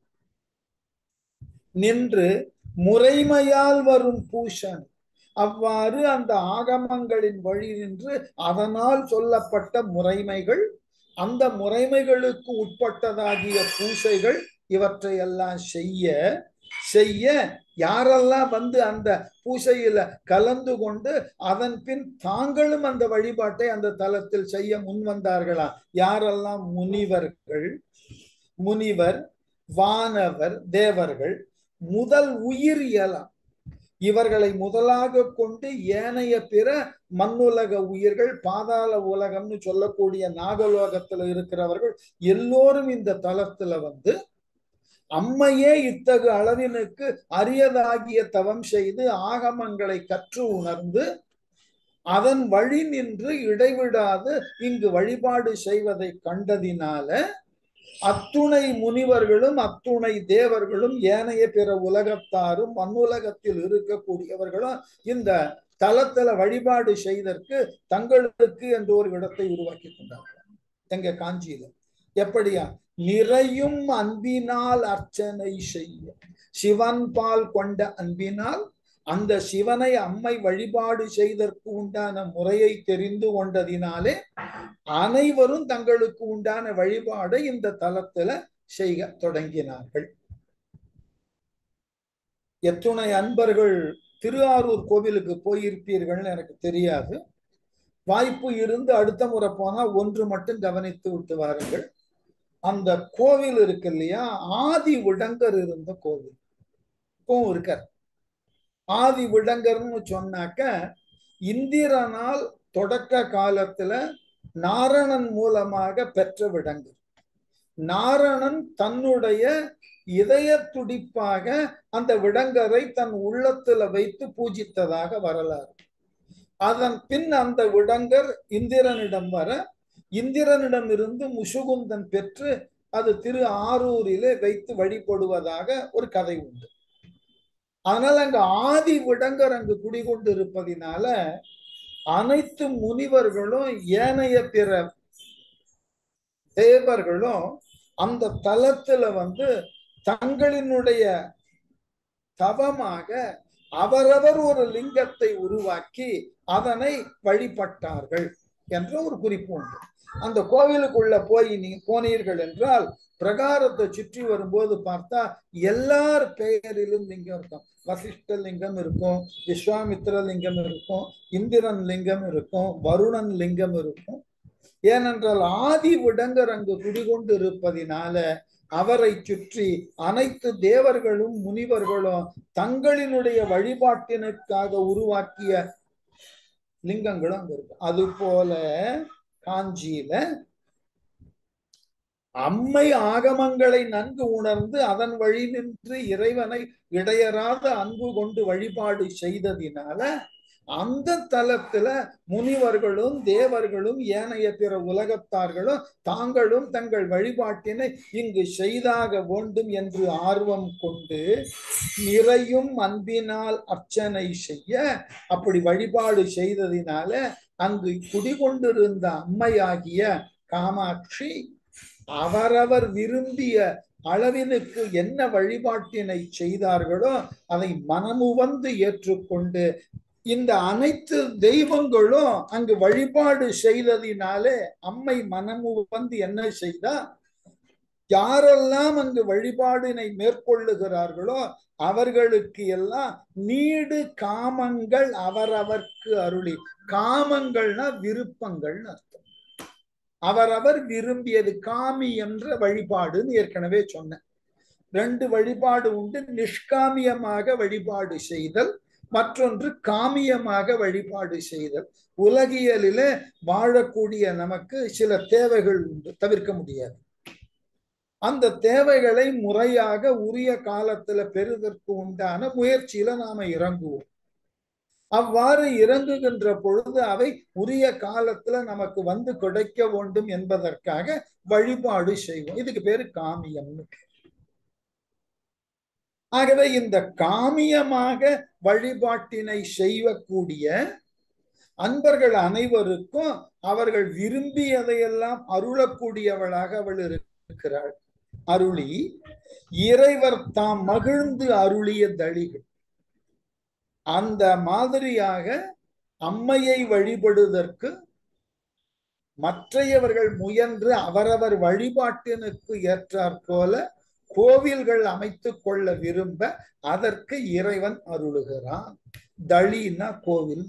நின்று முறைமையால் வரும் பூஷன் அவ்வாறு அந்த ஆகமங்களின் வழி நின்று அதனால் சொல்லப்பட்ட முறைமைகள் அந்த முறைமைகளுக்கு உட்பட்டதாகிய பூசைகள் இவற்றையெல்லாம் செய்ய செய்ய யாரெல்லாம் வந்து அந்த பூசையில கலந்து கொண்டு அதன் பின் தாங்களும் அந்த வழிபாட்டை அந்த தலத்தில் செய்ய முன் வந்தார்களா யாரெல்லாம் முனிவர்கள் முனிவர் வானவர் தேவர்கள் முதல் உயிர் இயலாம் இவர்களை முதலாக கொண்டு ஏனைய பிற மண்ணுலக உயிர்கள் பாதாள உலகம்னு சொல்லக்கூடிய நாகலோகத்துல இருக்கிறவர்கள் எல்லோரும் இந்த தலத்துல வந்து அம்மையே இத்தகு அளவினுக்கு அரியதாகிய தவம் செய்து ஆகமங்களை கற்று உணர்ந்து அதன் வழி நின்று இடைவிடாது இங்கு வழிபாடு செய்வதை கண்டதினால அத்துணை முனிவர்களும் அத்துணை தேவர்களும் ஏனைய பிற உலகத்தாரும் மண்ணுலகத்தில் இருக்கக்கூடியவர்களும் இந்த தலத்துல வழிபாடு செய்தற்கு தங்களுக்கு என்று ஒரு இடத்தை உருவாக்கி கொண்டார்கள் எங்க காஞ்சியில எப்படியா நிறையும் அன்பினால் அர்ச்சனை செய்ய சிவன் பால் கொண்ட அன்பினால் அந்த சிவனை அம்மை வழிபாடு செய்தற்கு உண்டான முறையை தெரிந்து கொண்டதினாலே அனைவரும் தங்களுக்கு உண்டான வழிபாடை இந்த தலத்துல செய்ய தொடங்கினார்கள் எத்துணை அன்பர்கள் திருவாரூர் கோவிலுக்கு போயிருப்பீர்கள்னு எனக்கு தெரியாது வாய்ப்பு இருந்து அடுத்த முறை போனா ஒன்று மட்டும் கவனித்து விட்டு வாருங்கள் அந்த கோவில் இருக்கு இல்லையா ஆதி விடங்கர் இருந்த கோவில் இப்பவும் இருக்கார் ஆதி விடங்கர்னு சொன்னாக்க இந்திரனால் தொடக்க காலத்துல நாரணன் மூலமாக பெற்ற விடங்கர் நாரணன் தன்னுடைய இதய துடிப்பாக அந்த விடங்கரை தன் உள்ளத்துல வைத்து பூஜித்ததாக வரலாறு அதன் பின் அந்த விடங்கர் இந்திரனிடம் வர இந்திரனிடம் இருந்து முசுகுந்தன் பெற்று அது திரு ஆரூரிலே வைத்து வழிபடுவதாக ஒரு கதை உண்டு அதனால அங்க ஆதி விடங்கர் அங்கு குடிகொண்டு இருப்பதினால அனைத்து முனிவர்களும் ஏனைய பிற தேவர்களும் அந்த தலத்துல வந்து தங்களினுடைய தவமாக அவரவர் ஒரு லிங்கத்தை உருவாக்கி அதனை வழிபட்டார்கள் என்ற ஒரு குறிப்பு உண்டு அந்த கோவிலுக்குள்ள போய் நீ போனீர்கள் என்றால் பிரகாரத்தை சுற்றி வரும்போது பார்த்தா எல்லார் பெயரிலும் லிங்கம் இருக்கும் வசிஷ்ட லிங்கம் இருக்கும் விஸ்வாமித்திர லிங்கம் இருக்கும் இந்திரன் லிங்கம் இருக்கும் வருணன் லிங்கம் இருக்கும் ஏனென்றால் ஆதி விடங்கர் அங்கு குடிகொண்டு இருப்பதினால அவரை சுற்றி அனைத்து தேவர்களும் முனிவர்களும் தங்களினுடைய வழிபாட்டினுக்காக உருவாக்கிய லிங்கங்களும் அங்க இருக்கு அது போல காஞ்சியில அம்மை ஆகமங்களை நன்கு உணர்ந்து அதன் வழி நின்று இறைவனை இடையராத அன்பு கொண்டு வழிபாடு செய்ததினால அந்த தலத்துல முனிவர்களும் தேவர்களும் ஏனைய பிற உலகத்தார்களும் தாங்களும் தங்கள் வழிபாட்டினை இங்கு செய்தாக வேண்டும் என்று ஆர்வம் கொண்டு நிறையும் அன்பினால் அர்ச்சனை செய்ய அப்படி வழிபாடு செய்ததினால அங்கு குடிகொண்டிருந்த அம்மையாகிய காமாட்சி அவரவர் விரும்பிய அளவினுக்கு என்ன வழிபாட்டினை செய்தார்களோ அதை மனமுவந்து ஏற்றுக்கொண்டு இந்த அனைத்து தெய்வங்களும் அங்கு வழிபாடு செய்ததினாலே அம்மை மனமு வந்து என்ன செய்தா யாரெல்லாம் அங்கு வழிபாடினை மேற்கொள்ளுகிறார்களோ அவர்களுக்கு எல்லாம் நீடு காமங்கள் அவரவர்க்கு அருளி காமங்கள்னா விருப்பங்கள்னு அர்த்தம் அவரவர் விரும்பியது காமி என்ற வழிபாடுன்னு ஏற்கனவே சொன்னேன் ரெண்டு வழிபாடு உண்டு நிஷ்காமியமாக வழிபாடு செய்தல் மற்றொன்று காமியமாக வழிபாடு செய்தல் உலகியலில வாழக்கூடிய நமக்கு சில தேவைகள் உண்டு தவிர்க்க முடியாது அந்த தேவைகளை முறையாக உரிய காலத்துல பெறுவதற்கு உண்டான முயற்சியில நாம இறங்குவோம் அவ்வாறு இறங்குகின்ற பொழுது அவை உரிய காலத்துல நமக்கு வந்து கிடைக்க வேண்டும் என்பதற்காக வழிபாடு செய்வோம் இதுக்கு பேரு காமியம்னு ஆகவே இந்த காமியமாக வழிபாட்டினை செய்யக்கூடிய அன்பர்கள் அனைவருக்கும் அவர்கள் விரும்பியதையெல்லாம் அருளக்கூடியவளாக அவள் இருக்கிறாள் அருளி இறைவர் தாம் மகிழ்ந்து அருளிய தளிகள் அந்த மாதிரியாக அம்மையை வழிபடுவதற்கு மற்றையவர்கள் முயன்று அவரவர் வழிபாட்டினுக்கு ஏற்றாற் போல கோவில்கள் அமைத்து கொள்ள விரும்ப அதற்கு இறைவன் அருளுகிறான் தளினா கோவில்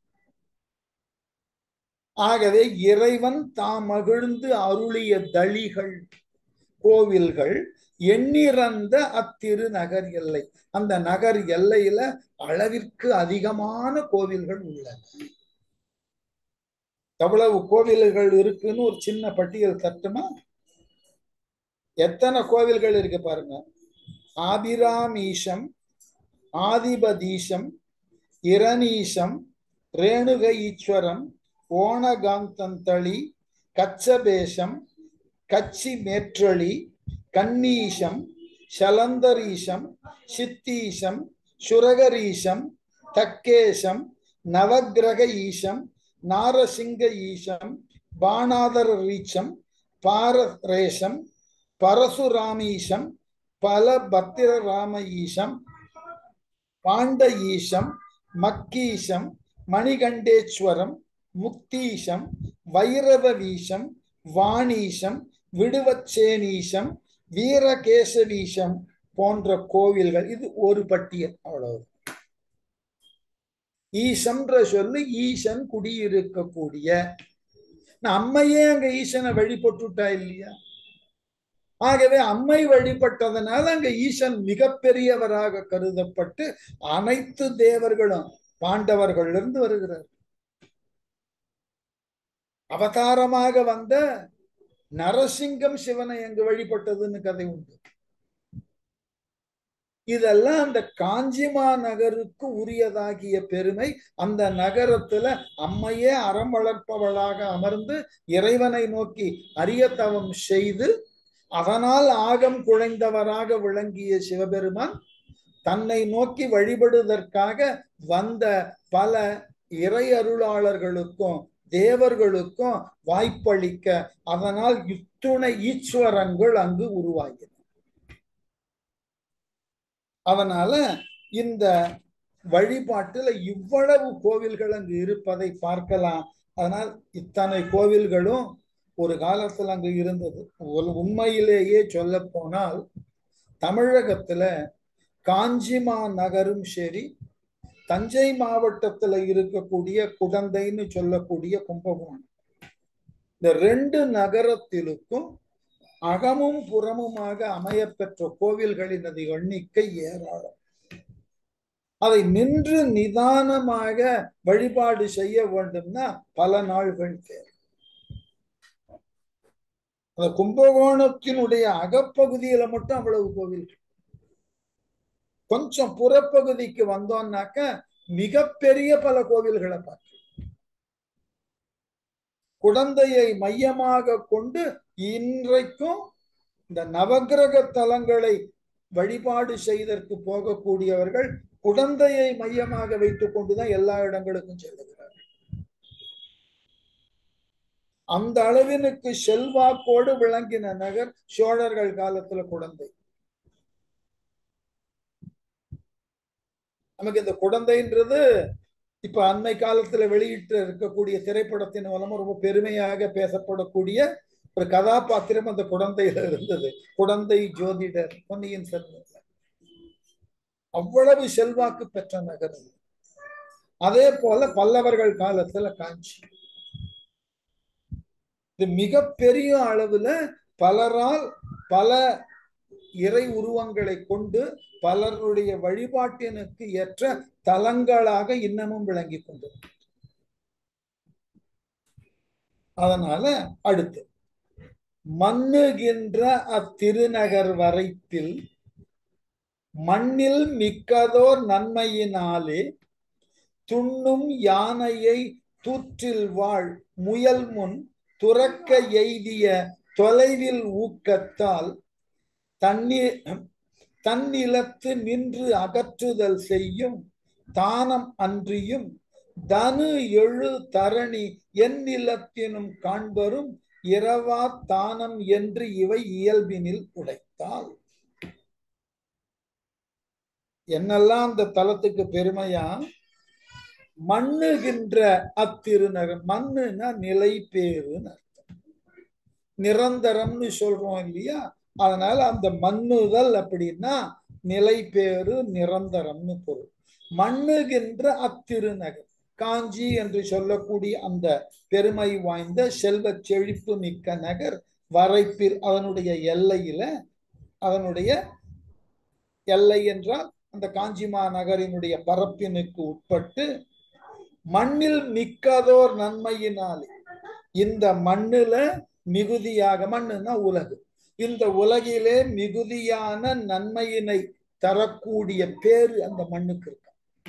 ஆகவே இறைவன் தாம் மகிழ்ந்து அருளிய தளிகள் கோவில்கள் எண்ணிறந்த அத்திரு நகர் எல்லை அந்த நகர் எல்லையில அளவிற்கு அதிகமான கோவில்கள் உள்ளன எவ்வளவு கோவில்கள் இருக்குன்னு ஒரு சின்ன பட்டியல் தட்டுமா எத்தனை கோவில்கள் இருக்கு பாருங்க ஆபிராமீஷம் ஆதிபதீஷம் இரணீஷம் ரேணுக ஈஸ்வரம் ஓணகாந்தந்தளி கச்சபேஷம் கச்சி மேற்றளி கன்னீஷம் சலந்தரீஷம் சித்தீஷம் சுரகரீஷம் தக்கேஷம் நவகிரக ஈஷம் நாரசிங்க ஈஷம் பாணாதர ரீச்சம் பாரரேஷம் பரசுராமீஷம் பல பத்திர ராம ஈஷம் பாண்ட ஈஷம் மக்கீஷம் மணிகண்டேஸ்வரம் முக்தீஷம் வைரவவீஷம் வாணீஷம் விடுவச்சேனீஷம் வீரகேசவீஷம் போன்ற கோவில்கள் இது ஒரு பட்டியல் அவ்வளவு ஈசன்ற சொல்லு ஈசன் குடியிருக்கக்கூடிய அம்மையே அங்க ஈசனை வழிபட்டுட்டா இல்லையா ஆகவே அம்மை வழிபட்டதனால அங்க ஈசன் மிகப்பெரியவராக கருதப்பட்டு அனைத்து தேவர்களும் பாண்டவர்கள் இருந்து வருகிறார் அவதாரமாக வந்த நரசிங்கம் சிவனை அங்கு வழிபட்டதுன்னு கதை உண்டு இதெல்லாம் அந்த காஞ்சிமா நகருக்கு உரியதாகிய பெருமை அந்த நகரத்துல அம்மையே அறம் வளர்ப்பவளாக அமர்ந்து இறைவனை நோக்கி அரிய தவம் செய்து அதனால் ஆகம் குழைந்தவராக விளங்கிய சிவபெருமான் தன்னை நோக்கி வழிபடுவதற்காக வந்த பல இறை அருளாளர்களுக்கும் தேவர்களுக்கும் வாய்ப்பளிக்க அதனால் இத்துணை ஈஸ்வரங்கள் அங்கு உருவாகின அதனால இந்த வழிபாட்டுல இவ்வளவு கோவில்கள் அங்கு இருப்பதை பார்க்கலாம் அதனால் இத்தனை கோவில்களும் ஒரு காலத்துல அங்கு இருந்தது ஒரு உண்மையிலேயே சொல்ல போனால் தமிழகத்துல காஞ்சிமா நகரும் சரி தஞ்சை மாவட்டத்துல இருக்கக்கூடிய குடந்தைன்னு சொல்லக்கூடிய கும்பகோணம் இந்த ரெண்டு நகரத்திலுக்கும் அகமும் புறமுமாக அமையப்பெற்ற கோவில்களின் அது எண்ணிக்கை ஏராளம் அதை நின்று நிதானமாக வழிபாடு செய்ய வேண்டும்னா பல நாள்கள் தேவை அந்த கும்பகோணத்தினுடைய அகப்பகுதியில மட்டும் அவ்வளவு கோவில்கள் கொஞ்சம் புறப்பகுதிக்கு வந்தோம்னாக்க மிகப்பெரிய பல கோவில்களை பார்க்கலாம் குழந்தையை மையமாக கொண்டு இன்றைக்கும் இந்த நவகிரக தலங்களை வழிபாடு செய்தற்கு போகக்கூடியவர்கள் குழந்தையை மையமாக வைத்துக் கொண்டுதான் எல்லா இடங்களுக்கும் செல்லுகிறார்கள் அந்த அளவினுக்கு செல்வாக்கோடு விளங்கின நகர் சோழர்கள் காலத்துல குழந்தை நமக்கு இந்த குழந்தைன்றது இப்ப அண்மை காலத்துல வெளியிட்டு இருக்கக்கூடிய திரைப்படத்தின் மூலமா ரொம்ப பெருமையாக பேசப்படக்கூடிய ஒரு கதாபாத்திரம் அந்த குழந்தையில இருந்தது குழந்தை ஜோதிடர் பொன்னியின் செல்வன் அவ்வளவு செல்வாக்கு பெற்ற நகர் அதே போல பல்லவர்கள் காலத்துல காஞ்சி இது மிகப்பெரிய அளவுல பலரால் பல இறை உருவங்களை கொண்டு பலருடைய வழிபாட்டினுக்கு ஏற்ற தலங்களாக இன்னமும் விளங்கி கொண்டு அதனால அடுத்து மண்ணுகின்ற அத்திருநகர் வரைப்பில் மண்ணில் மிக்கதோர் நன்மையினாலே துண்ணும் யானையை தூற்றில் வாழ் முயல் முன் துறக்க எய்திய தொலைவில் ஊக்கத்தால் தண்ணீர் தன்னிலத்து நின்று அகற்றுதல் செய்யும் தானம் அன்றியும் தனு எழு தரணி என் நிலத்தினும் காண்பரும் இரவா தானம் என்று இவை இயல்பினில் உடைத்தால் என்னெல்லாம் அந்த தலத்துக்கு பெருமையா மண்ணுகின்ற அத்திருநகர் மண்ணுனா நிலை பேருன்னு அர்த்தம் நிரந்தரம்னு சொல்றோம் இல்லையா அதனால அந்த மண்ணுதல் அப்படின்னா நிலை பேரு நிரந்தரம்னு பொருள் மண்ணுகின்ற அத்திருநகர் காஞ்சி என்று சொல்லக்கூடிய அந்த பெருமை வாய்ந்த செல்வ செழிப்பு மிக்க நகர் வரைப்பில் அதனுடைய எல்லையில அதனுடைய எல்லை என்றால் அந்த காஞ்சிமா நகரினுடைய பரப்பினுக்கு உட்பட்டு மண்ணில் மிக்கதோர் நன்மையினாலே இந்த மண்ணுல மிகுதியாக மண்ணுன்னா உலகு இந்த உலகிலே மிகுதியான நன்மையினை தரக்கூடிய பேரு அந்த மண்ணுக்கு இருக்கு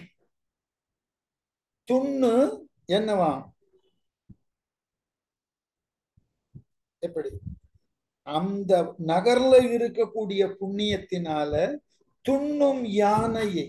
துண்ணு என்னவா எப்படி அந்த நகர்ல இருக்கக்கூடிய புண்ணியத்தினால துண்ணும் யானையை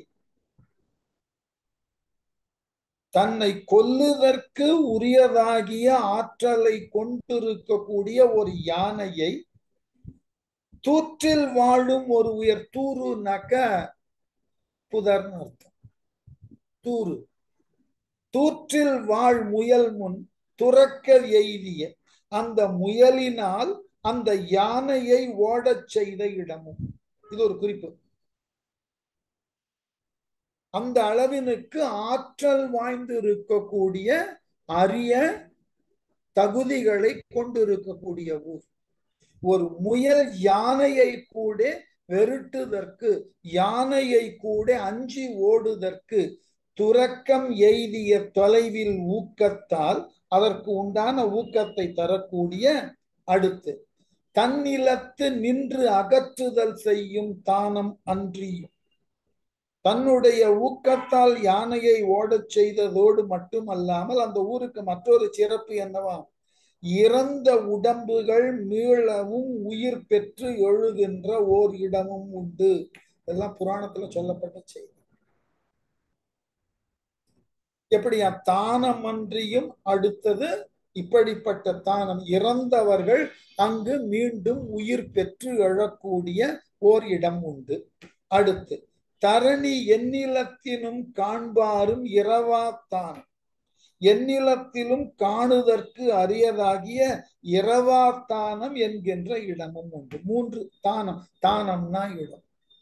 தன்னை கொல்லுதற்கு உரியதாகிய ஆற்றலை கொண்டிருக்கக்கூடிய ஒரு யானையை தூற்றில் வாழும் ஒரு உயர் தூரு நக புதர்னு அர்த்தம் தூரு தூற்றில் வாழ் முயல் முன் துறக்க எய்திய அந்த முயலினால் அந்த யானையை ஓடச் செய்த இடமும் இது ஒரு குறிப்பு அந்த அளவினுக்கு ஆற்றல் வாய்ந்து இருக்கக்கூடிய அரிய தகுதிகளை கொண்டிருக்கக்கூடிய ஊர் ஒரு முயல் யானையை கூட வெருட்டுதற்கு யானையை கூட அஞ்சி ஓடுதற்கு துறக்கம் எய்திய தொலைவில் ஊக்கத்தால் அதற்கு உண்டான ஊக்கத்தை தரக்கூடிய அடுத்து தன்னிலத்து நின்று அகற்றுதல் செய்யும் தானம் அன்றியும் தன்னுடைய ஊக்கத்தால் யானையை ஓடச் செய்ததோடு மட்டுமல்லாமல் அந்த ஊருக்கு மற்றொரு சிறப்பு என்னவா இறந்த உடம்புகள் மீளவும் உயிர் பெற்று எழுகின்ற ஓர் இடமும் உண்டு இதெல்லாம் புராணத்துல சொல்லப்பட்ட செய்தி எப்படியா தானமன்றியும் அடுத்தது இப்படிப்பட்ட தானம் இறந்தவர்கள் அங்கு மீண்டும் உயிர் பெற்று எழக்கூடிய ஓர் இடம் உண்டு அடுத்து தரணி எந்நிலத்தினும் காண்பாரும் இரவாத்தானம் எந்நிலத்திலும் காணுதற்கு அரியதாகிய இரவாத்தானம் என்கின்ற இடமும் உண்டு மூன்று தானம் தானம்னா இடம்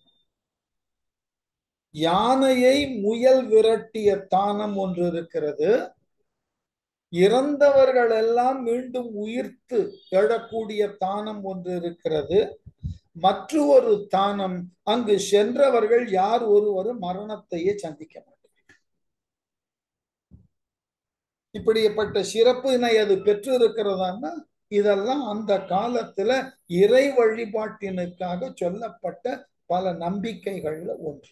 யானையை முயல் விரட்டிய தானம் ஒன்று இருக்கிறது இறந்தவர்கள் எல்லாம் மீண்டும் உயிர்த்து எழக்கூடிய தானம் ஒன்று இருக்கிறது மற்றொரு தானம் அங்கு சென்றவர்கள் யார் ஒருவரும் மரணத்தையே சந்திக்க மாட்டார் இப்படிப்பட்ட சிறப்பினை அது பெற்று இருக்கிறதான்னா இதெல்லாம் அந்த காலத்துல இறை வழிபாட்டினுக்காக சொல்லப்பட்ட பல நம்பிக்கைகள்ல ஒன்று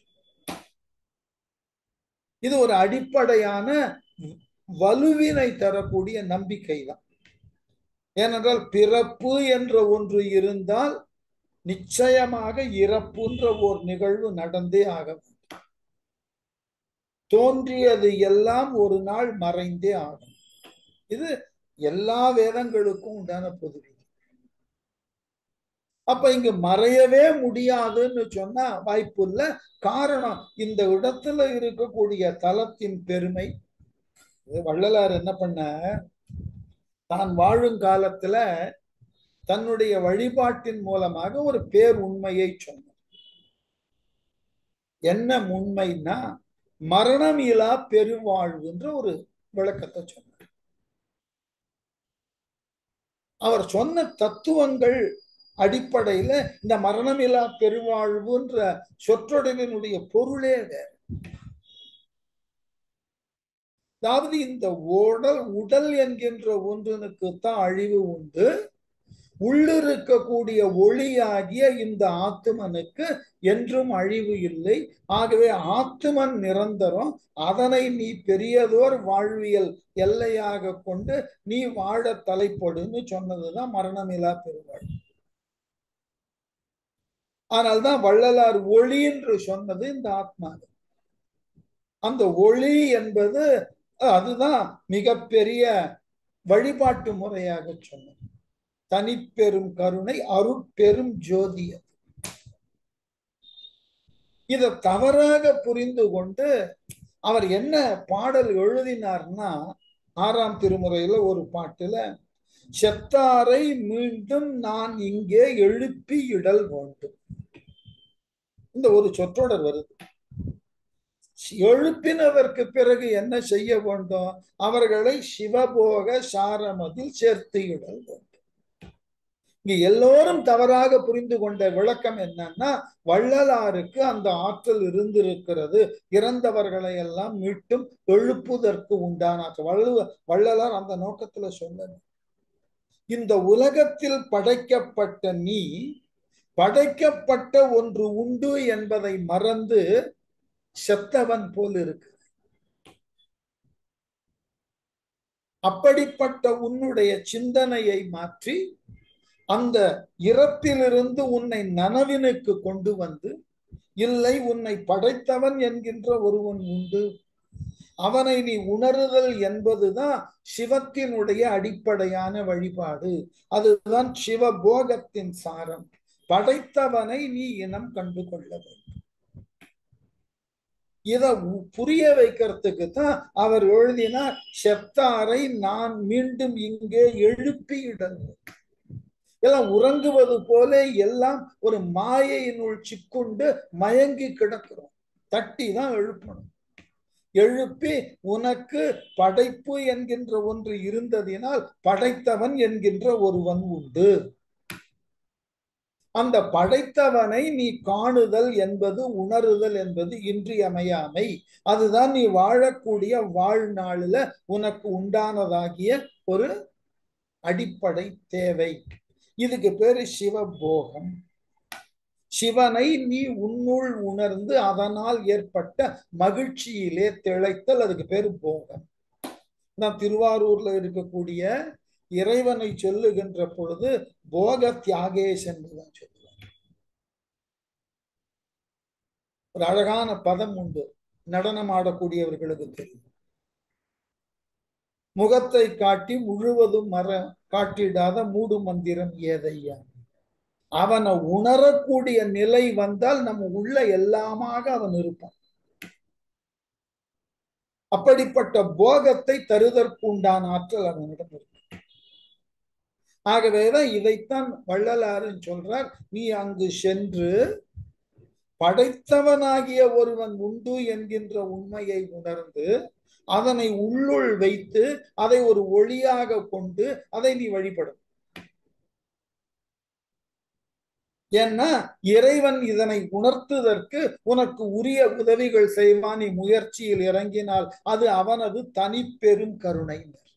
இது ஒரு அடிப்படையான வலுவினை தரக்கூடிய நம்பிக்கை தான் ஏனென்றால் பிறப்பு என்ற ஒன்று இருந்தால் நிச்சயமாக இறப்புன்ற ஒரு நிகழ்வு நடந்தே ஆக வேண்டும் தோன்றியது எல்லாம் ஒரு நாள் மறைந்தே ஆகும் இது எல்லா வேதங்களுக்கும் உண்டான பொது விதி அப்ப இங்க மறையவே முடியாதுன்னு சொன்னா வாய்ப்பு இல்ல காரணம் இந்த இடத்துல இருக்கக்கூடிய தலத்தின் பெருமை வள்ளலார் என்ன பண்ண தான் வாழும் காலத்துல தன்னுடைய வழிபாட்டின் மூலமாக ஒரு பேர் உண்மையை சொன்னார் என்ன உண்மைன்னா மரணம் இலா பெருவாழ்வுன்ற ஒரு விளக்கத்தை சொன்னார் அவர் சொன்ன தத்துவங்கள் அடிப்படையில இந்த மரணமில்லா பெருவாழ்வுன்ற சொற்றொடரினுடைய பொருளே வேற அதாவது இந்த உடல் உடல் என்கின்ற ஒன்றினுக்கு தான் அழிவு உண்டு உள்ளிருக்கக்கூடிய ஒளியாகிய இந்த ஆத்துமனுக்கு என்றும் அழிவு இல்லை ஆகவே ஆத்துமன் நிரந்தரம் அதனை நீ பெரியதோர் வாழ்வியல் எல்லையாக கொண்டு நீ வாழ தலைப்படுன்னு சொன்னதுதான் மரணமில்லா பெருவாழ் ஆனால்தான் வள்ளலார் ஒளி என்று சொன்னது இந்த ஆத்மா அந்த ஒளி என்பது அதுதான் மிகப்பெரிய வழிபாட்டு முறையாக சொன்னது தனிப்பெரும் கருணை அருட்பெரும் ஜோதி இத தவறாக புரிந்து கொண்டு அவர் என்ன பாடல் எழுதினார்னா ஆறாம் திருமுறையில ஒரு பாட்டுல செத்தாரை மீண்டும் நான் இங்கே எழுப்பி இடல் வேண்டும் இந்த ஒரு சொற்றொடர் வருது எழுப்பினதற்கு பிறகு என்ன செய்ய வேண்டும் அவர்களை சிவபோக சாரமதில் சேர்த்து இடல் வேண்டும் இங்க எல்லோரும் தவறாக புரிந்து கொண்ட விளக்கம் என்னன்னா வள்ளலாருக்கு அந்த ஆற்றல் இருந்திருக்கிறது இறந்தவர்களை எல்லாம் மீட்டும் எழுப்புதற்கு உண்டான வள்ளுவ வள்ளலார் அந்த நோக்கத்துல சொன்னது இந்த உலகத்தில் படைக்கப்பட்ட நீ படைக்கப்பட்ட ஒன்று உண்டு என்பதை மறந்து செத்தவன் போல் இருக்கு அப்படிப்பட்ட உன்னுடைய சிந்தனையை மாற்றி அந்த இறப்பிலிருந்து உன்னை நனவினுக்கு கொண்டு வந்து இல்லை உன்னை படைத்தவன் என்கின்ற ஒருவன் உண்டு அவனை நீ உணருதல் என்பதுதான் சிவத்தினுடைய அடிப்படையான வழிபாடு அதுதான் சிவபோகத்தின் சாரம் படைத்தவனை நீ இனம் கண்டு கொள்ள வேண்டும் இத புரிய வைக்கிறதுக்கு தான் அவர் எழுதினார் செத்தாரை நான் மீண்டும் இங்கே எழுப்பி இடணும் எல்லாம் உறங்குவது போல எல்லாம் ஒரு மாயையினுள் சிக்குண்டு மயங்கி கிடக்கிறோம் தட்டி தான் எழுப்பணும் எழுப்பி உனக்கு படைப்பு என்கின்ற ஒன்று இருந்ததினால் படைத்தவன் என்கின்ற ஒருவன் உண்டு அந்த படைத்தவனை நீ காணுதல் என்பது உணருதல் என்பது இன்றியமையாமை அதுதான் நீ வாழக்கூடிய வாழ்நாளில உனக்கு உண்டானதாகிய ஒரு அடிப்படை தேவை இதுக்கு பேரு சிவபோகம் சிவனை நீ உன்னுள் உணர்ந்து அதனால் ஏற்பட்ட மகிழ்ச்சியிலே திளைத்தல் அதுக்கு பேரு போகம் நான் திருவாரூர்ல இருக்கக்கூடிய இறைவனை சொல்லுகின்ற பொழுது போக தியாகேஷ் என்றுதான் சொல்லுவாங்க ஒரு அழகான பதம் உண்டு நடனம் ஆடக்கூடியவர்களுக்கு தெரியும் முகத்தை காட்டி முழுவதும் மர காட்டிடாத மூடு மந்திரம் ஏதையா அவனை உணரக்கூடிய நிலை வந்தால் நம்ம உள்ள எல்லாமாக அவன் இருப்பான் அப்படிப்பட்ட போகத்தை தருதற்கு உண்டான ஆற்றல் அவனிடம் இருக்கு ஆகவேதான் இதைத்தான் வள்ளலாரன் சொல்றார் நீ அங்கு சென்று படைத்தவனாகிய ஒருவன் உண்டு என்கின்ற உண்மையை உணர்ந்து அதனை உள்ளுள் வைத்து அதை ஒரு ஒளியாக கொண்டு அதை நீ வழிபடும் ஏன்னா இறைவன் இதனை உணர்த்துவதற்கு உனக்கு உரிய உதவிகள் செய்வான் நீ முயற்சியில் இறங்கினால் அது அவனது தனிப்பெரும் கருணை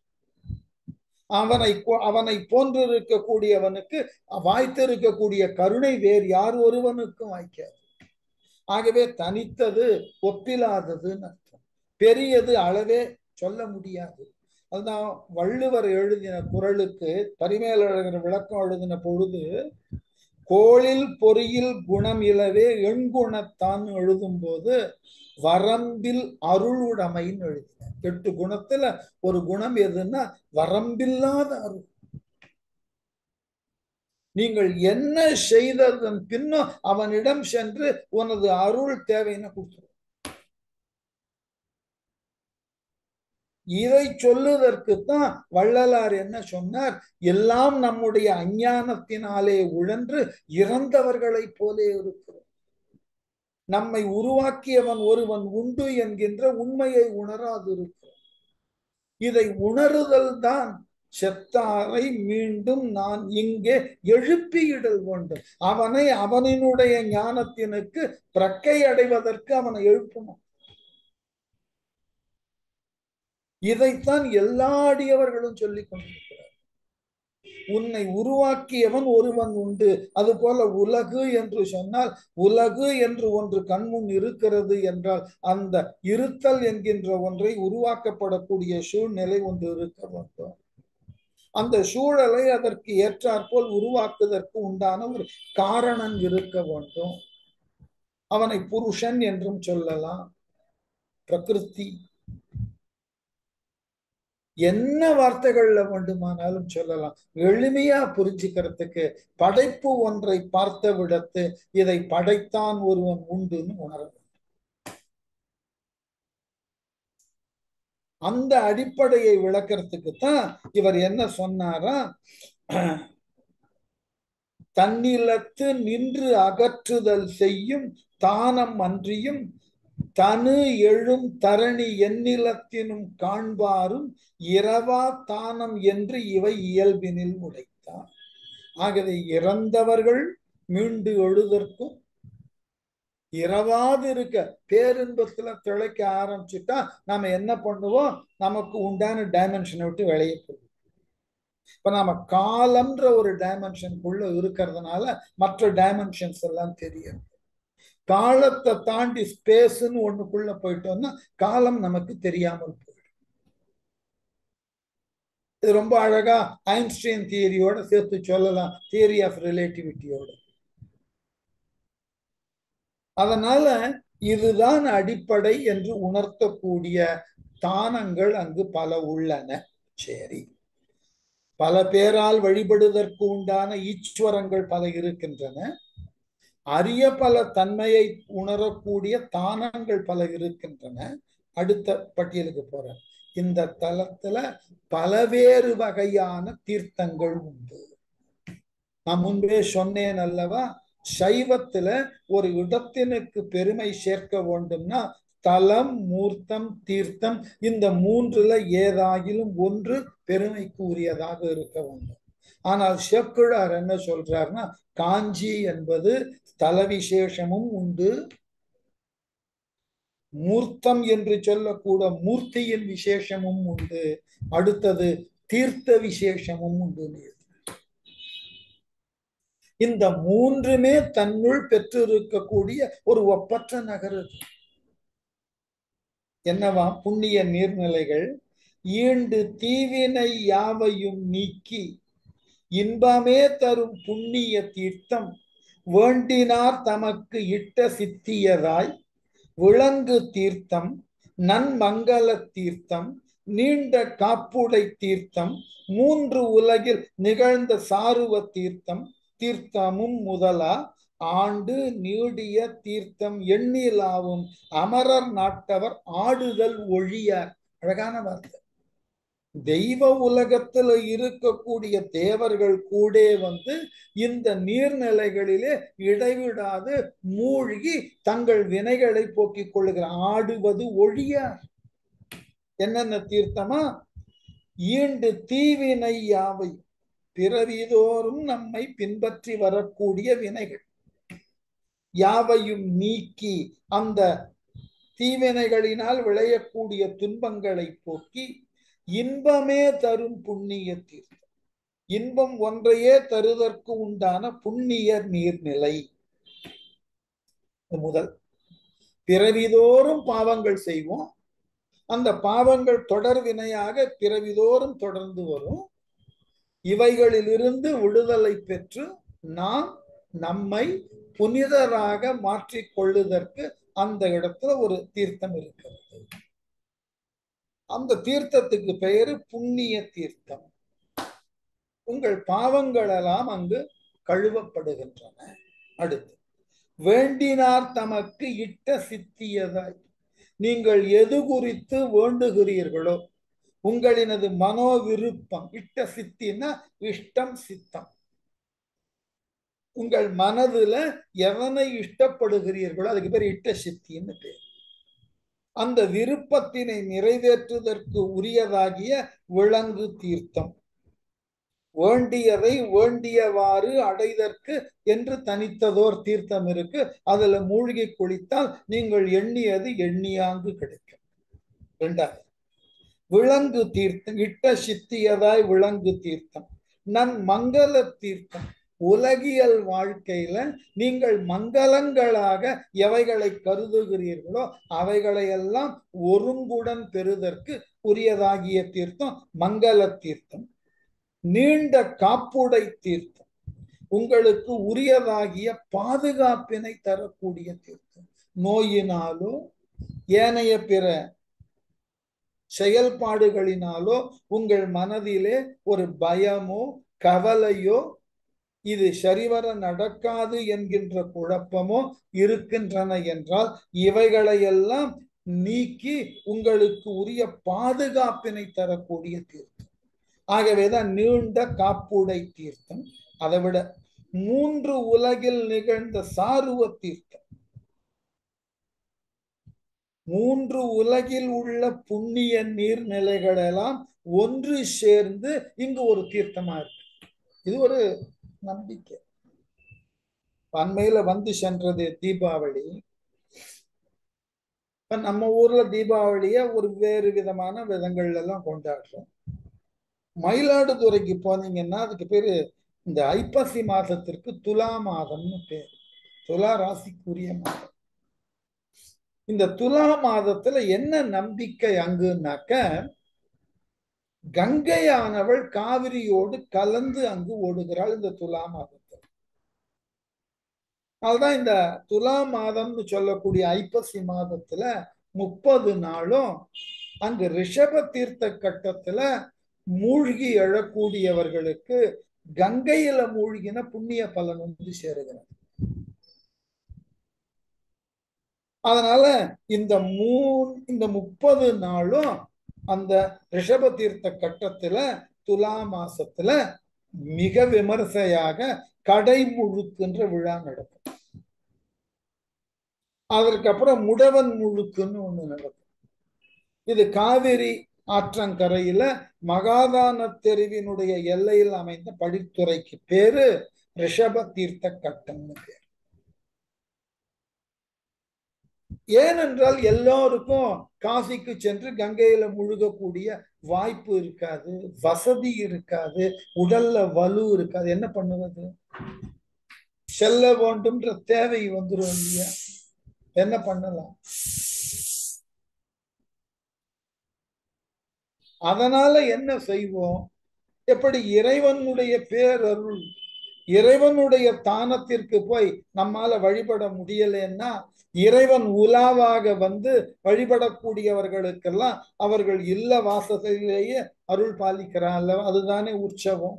அவனை அவனை போன்றிருக்கக்கூடியவனுக்கு வாய்த்திருக்கக்கூடிய கருணை வேறு யார் ஒருவனுக்கும் வாய்க்காது ஆகவே தனித்தது ஒப்பிலாததுன்னு அர்த்தம் பெரியது அளவே சொல்ல முடியாது அதுதான் வள்ளுவர் எழுதின குரலுக்கு பரிமேலழகர் விளக்கம் எழுதின பொழுது கோளில் பொறியில் குணம் இலவே எண்குணத்தான் எழுதும் போது வரம்பில் அருளுடைமைன்னு எழுதின எட்டு குணத்துல ஒரு குணம் எதுன்னா வரம்பில்லாத அருள் நீங்கள் என்ன செய்ததன் பின்னும் அவனிடம் சென்று உனது அருள் தேவைன்னு கொடுத்துரு இதை சொல்லுவதற்குத்தான் வள்ளலார் என்ன சொன்னார் எல்லாம் நம்முடைய அஞ்ஞானத்தினாலே உழன்று இறந்தவர்களைப் போலே இருக்கிறோம் நம்மை உருவாக்கியவன் ஒருவன் உண்டு என்கின்ற உண்மையை உணராது இருக்கிறோம் இதை உணருதல் தான் செத்தாரை மீண்டும் நான் இங்கே எழுப்பியிடல் வேண்டும் அவனை அவனினுடைய ஞானத்தினுக்கு பிரக்கை அடைவதற்கு அவனை எழுப்பணும் இதைத்தான் எல்லா அடியவர்களும் சொல்லிக் கொண்டிருக்கிறார் உன்னை உருவாக்கியவன் ஒருவன் உண்டு அது போல உலகு என்று சொன்னால் உலகு என்று ஒன்று கண்முன் இருக்கிறது என்றால் அந்த இருத்தல் என்கின்ற ஒன்றை உருவாக்கப்படக்கூடிய சூழ்நிலை ஒன்று இருக்க வேண்டும் அந்த சூழலை அதற்கு ஏற்றாற்போல் உருவாக்குவதற்கு உண்டான ஒரு காரணம் இருக்க வேண்டும் அவனை புருஷன் என்றும் சொல்லலாம் பிரகிருதி என்ன வார்த்தைகள்ல வேண்டுமானாலும் சொல்லலாம் எளிமையா புரிஞ்சுக்கிறதுக்கு படைப்பு ஒன்றை பார்த்த விடத்து இதை படைத்தான் ஒருவன் உண்டுன்னு உணர அந்த அடிப்படையை விளக்கிறதுக்கு தான் இவர் என்ன சொன்னாரா தன்னிலத்து நின்று அகற்றுதல் செய்யும் தானம் அன்றியும் தனு எழும் தரணி எண்ணிலத்தினும் காண்பாரும் இரவா தானம் என்று இவை இயல்பினில் உடைத்தார் ஆகவே இறந்தவர்கள் மீண்டு எழுதற்கும் இரவாது இருக்க பேரின்பத்துல திளைக்க ஆரம்பிச்சுட்டா நாம என்ன பண்ணுவோம் நமக்கு உண்டான டைமென்ஷனை விட்டு வெளியே போகும் இப்ப நாம காலம்ன்ற ஒரு டைமென்ஷனுக்குள்ள இருக்கிறதுனால மற்ற டைமென்ஷன்ஸ் எல்லாம் தெரியும் காலத்தை தாண்டி ஸ்பேஸ்ன்னு ஒண்ணுக்குள்ள போயிட்டோம்னா காலம் நமக்கு தெரியாமல் போயிடும் இது ரொம்ப அழகா ஐன்ஸ்டைன் தியரியோட சேர்த்து சொல்லலாம் தியரி ஆஃப் ரிலேட்டிவிட்டியோட அதனால இதுதான் அடிப்படை என்று உணர்த்தக்கூடிய தானங்கள் அங்கு பல உள்ளன சரி பல பேரால் வழிபடுவதற்கு உண்டான ஈஸ்வரங்கள் பல இருக்கின்றன அரிய பல தன்மையை உணரக்கூடிய தானங்கள் பல இருக்கின்றன அடுத்த பட்டியலுக்கு போறேன் இந்த தலத்துல பலவேறு வகையான தீர்த்தங்கள் உண்டு நான் முன்பே சொன்னேன் அல்லவா சைவத்துல ஒரு இடத்தினுக்கு பெருமை சேர்க்க வேண்டும்னா தலம் மூர்த்தம் தீர்த்தம் இந்த மூன்றுல ஏதாகிலும் ஒன்று பெருமைக்கு உரியதாக இருக்க வேண்டும் ஆனால் செக்குழார் என்ன சொல்றாருன்னா காஞ்சி என்பது ஸ்தல விசேஷமும் உண்டு மூர்த்தம் என்று சொல்லக்கூட மூர்த்தியின் விசேஷமும் உண்டு அடுத்தது தீர்த்த விசேஷமும் உண்டு இந்த மூன்றுமே தன்னுள் பெற்றிருக்கக்கூடிய ஒரு ஒப்பற்ற நகர் என்னவா புண்ணிய நீர்நிலைகள் ஈண்டு தீவினை யாவையும் நீக்கி இன்பமே தரும் புண்ணிய தீர்த்தம் வேண்டினார் தமக்கு இட்ட சித்தியதாய் விலங்கு தீர்த்தம் நன்மங்கல தீர்த்தம் நீண்ட காப்புடை தீர்த்தம் மூன்று உலகில் நிகழ்ந்த சாருவ தீர்த்தம் தீர்த்தமும் முதலா ஆண்டு நீடிய தீர்த்தம் எண்ணிலாவும் அமரர் நாட்டவர் ஆடுதல் ஒழியார் அழகான வார்த்தை தெய்வ உலகத்துல இருக்கக்கூடிய தேவர்கள் கூட வந்து இந்த நீர்நிலைகளிலே இடைவிடாது மூழ்கி தங்கள் வினைகளை போக்கிக் கொள்ளுகிற ஆடுவது ஒழியார் என்னென்ன தீர்த்தமா ஈண்டு தீவினை யாவை பிறவிதோறும் நம்மை பின்பற்றி வரக்கூடிய வினைகள் யாவையும் நீக்கி அந்த தீவினைகளினால் விளையக்கூடிய துன்பங்களை போக்கி இன்பமே தரும் புண்ணிய தீர்த்தம் இன்பம் ஒன்றையே தருவதற்கு உண்டான புண்ணிய நீர்நிலை முதல் பிறவிதோறும் பாவங்கள் செய்வோம் அந்த பாவங்கள் தொடர் வினையாக பிறவிதோறும் தொடர்ந்து வரும் இவைகளிலிருந்து விடுதலை பெற்று நாம் நம்மை புனிதராக மாற்றிக் கொள்ளுதற்கு அந்த இடத்துல ஒரு தீர்த்தம் இருக்கிறது அந்த தீர்த்தத்துக்கு பெயரு புண்ணிய தீர்த்தம் உங்கள் பாவங்கள் எல்லாம் அங்கு கழுவப்படுகின்றன அடுத்து வேண்டினார் தமக்கு இட்ட சித்தியதாய் நீங்கள் எது குறித்து வேண்டுகிறீர்களோ உங்களினது மனோ விருப்பம் இட்ட சித்தின்னா இஷ்டம் சித்தம் உங்கள் மனதுல எவனை இஷ்டப்படுகிறீர்களோ அதுக்கு பேர் இட்ட சித்தின்னு பேர் அந்த விருப்பத்தினை நிறைவேற்றுவதற்கு உரியதாகிய விலங்கு தீர்த்தம் வேண்டியதை வேண்டியவாறு அடைதற்கு என்று தனித்ததோர் தீர்த்தம் இருக்கு அதுல மூழ்கி குளித்தால் நீங்கள் எண்ணியது எண்ணியாங்கு கிடைக்கும் ரெண்டாவது விலங்கு தீர்த்தம் இட்ட சித்தியதாய் விலங்கு தீர்த்தம் நன் மங்கள தீர்த்தம் உலகியல் வாழ்க்கையில நீங்கள் மங்களங்களாக எவைகளை கருதுகிறீர்களோ அவைகளையெல்லாம் ஒருங்குடன் பெறுதற்கு உரியதாகிய தீர்த்தம் மங்கள தீர்த்தம் நீண்ட காப்புடை தீர்த்தம் உங்களுக்கு உரியதாகிய பாதுகாப்பினை தரக்கூடிய தீர்த்தம் நோயினாலோ ஏனைய பிற செயல்பாடுகளினாலோ உங்கள் மனதிலே ஒரு பயமோ கவலையோ இது சரிவர நடக்காது என்கின்ற குழப்பமோ இருக்கின்றன என்றால் இவைகளையெல்லாம் நீக்கி உங்களுக்கு உரிய பாதுகாப்பினை தரக்கூடிய தீர்த்தம் ஆகவேதான் நீண்ட காப்புடை தீர்த்தம் அதை விட மூன்று உலகில் நிகழ்ந்த சாருவ தீர்த்தம் மூன்று உலகில் உள்ள புண்ணிய நீர்நிலைகள் எல்லாம் ஒன்று சேர்ந்து இங்கு ஒரு தீர்த்தமா இருக்கு இது ஒரு நம்பிக்கை அண்மையில வந்து சென்றது தீபாவளி இப்ப நம்ம ஊர்ல தீபாவளிய ஒரு வேறு விதமான விதங்கள்ல எல்லாம் கொண்டாடுறோம் மயிலாடுதுறைக்கு போனீங்கன்னா அதுக்கு பேரு இந்த ஐப்பசி மாசத்திற்கு துலா மாதம்னு பேர் துலா ராசிக்குரிய மாதம் இந்த துலா மாதத்துல என்ன நம்பிக்கை அங்குனாக்க கங்கையானவள் காவிரியோடு கலந்து அங்கு ஓடுகிறாள் இந்த துலா மாதத்தில் அதுதான் இந்த துலா மாதம்னு சொல்லக்கூடிய ஐப்பசி மாதத்துல முப்பது நாளும் அங்கு ரிஷப தீர்த்த கட்டத்துல மூழ்கி எழக்கூடியவர்களுக்கு கங்கையில மூழ்கின புண்ணிய பலன் வந்து சேருகிறது அதனால இந்த மூ இந்த முப்பது நாளும் அந்த ரிஷப தீர்த்த கட்டத்துல துலா மாசத்துல மிக விமர்சையாக கடை முழுக்குன்ற விழா நடக்கும் அதற்கப்புறம் முடவன் முழுக்குன்னு ஒண்ணு நடக்கும் இது காவிரி ஆற்றங்கரையில மகாதான தெருவினுடைய எல்லையில் அமைந்த படித்துறைக்கு பேரு ரிஷப தீர்த்த கட்டம்னு பேர் ஏனென்றால் எல்லோருக்கும் காசிக்கு சென்று கங்கையில முழுகக்கூடிய வாய்ப்பு இருக்காது வசதி இருக்காது உடல்ல வலு இருக்காது என்ன பண்ணுவது செல்ல வேண்டும்ன்ற தேவை வந்துடும் இல்லையா என்ன பண்ணலாம் அதனால என்ன செய்வோம் எப்படி இறைவனுடைய பேரருள் இறைவனுடைய தானத்திற்கு போய் நம்மால வழிபட முடியலன்னா இறைவன் உலாவாக வந்து வழிபடக்கூடியவர்களுக்கெல்லாம் அவர்கள் இல்ல வாசத்திலேயே அருள் பாலிக்கிறான் அல்லவா அதுதானே உற்சவம்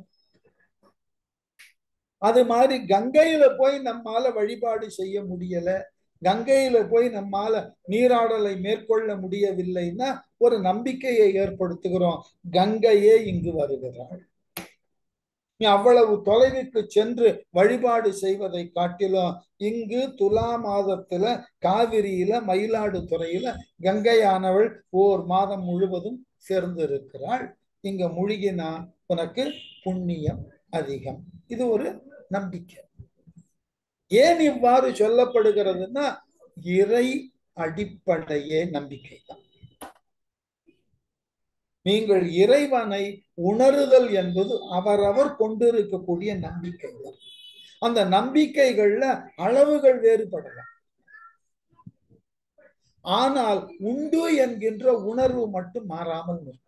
அது மாதிரி கங்கையில போய் நம்மால வழிபாடு செய்ய முடியல கங்கையில போய் நம்மால நீராடலை மேற்கொள்ள முடியவில்லைன்னா ஒரு நம்பிக்கையை ஏற்படுத்துகிறோம் கங்கையே இங்கு வருகிறாள் நீ அவ்வளவு தொலைவுக்கு சென்று வழிபாடு செய்வதை காட்டிலும் இங்கு துலா மாதத்துல காவிரியில மயிலாடுதுறையில கங்கையானவள் ஓர் மாதம் முழுவதும் சேர்ந்து இருக்கிறாள் இங்க முழுகினா உனக்கு புண்ணியம் அதிகம் இது ஒரு நம்பிக்கை ஏன் இவ்வாறு சொல்லப்படுகிறதுனா இறை அடிப்படையே நம்பிக்கை தான் நீங்கள் இறைவனை உணருதல் என்பது அவரவர் கொண்டிருக்கக்கூடிய நம்பிக்கை தான் அந்த நம்பிக்கைகள்ல அளவுகள் வேறுபடலாம் ஆனால் உண்டு என்கின்ற உணர்வு மட்டும் மாறாமல் நிற்கும்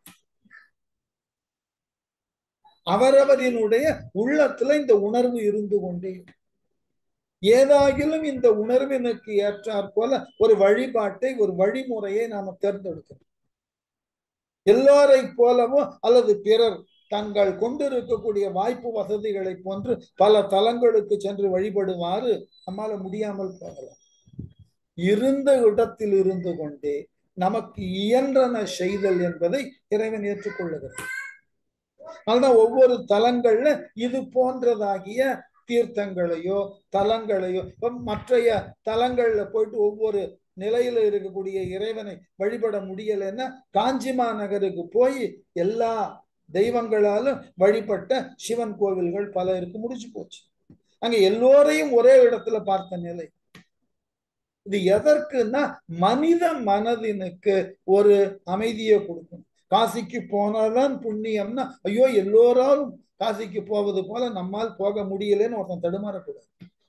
அவரவரினுடைய உள்ளத்துல இந்த உணர்வு இருந்து கொண்டே ஏதாகிலும் இந்த உணர்வினுக்கு ஏற்றாற் போல ஒரு வழிபாட்டை ஒரு வழிமுறையை நாம தேர்ந்தெடுக்கணும் எல்லோரை போலவோ அல்லது பிறர் தங்கள் கொண்டிருக்கக்கூடிய வாய்ப்பு வசதிகளை போன்று பல தலங்களுக்கு சென்று வழிபடுமாறு நம்மால முடியாமல் போகலாம் இருந்த இடத்தில் இருந்து கொண்டே நமக்கு இயன்றன செய்தல் என்பதை இறைவன் ஏற்றுக்கொள்ளுகிறார் அதனால்தான் ஒவ்வொரு தலங்கள்ல இது போன்றதாகிய தீர்த்தங்களையோ தலங்களையோ மற்றைய தலங்கள்ல போயிட்டு ஒவ்வொரு நிலையில இருக்கக்கூடிய இறைவனை வழிபட முடியலைன்னா காஞ்சிமா நகருக்கு போய் எல்லா தெய்வங்களாலும் வழிபட்ட சிவன் கோவில்கள் பல இருக்கு முடிச்சு போச்சு அங்க எல்லோரையும் ஒரே இடத்துல பார்த்த நிலை இது எதற்குன்னா மனித மனதினுக்கு ஒரு அமைதியை கொடுக்கும் காசிக்கு போனாதான் புண்ணியம்னா ஐயோ எல்லோராலும் காசிக்கு போவது போல நம்மால் போக முடியலன்னு ஒருத்தன் தடுமாறக்கூடாது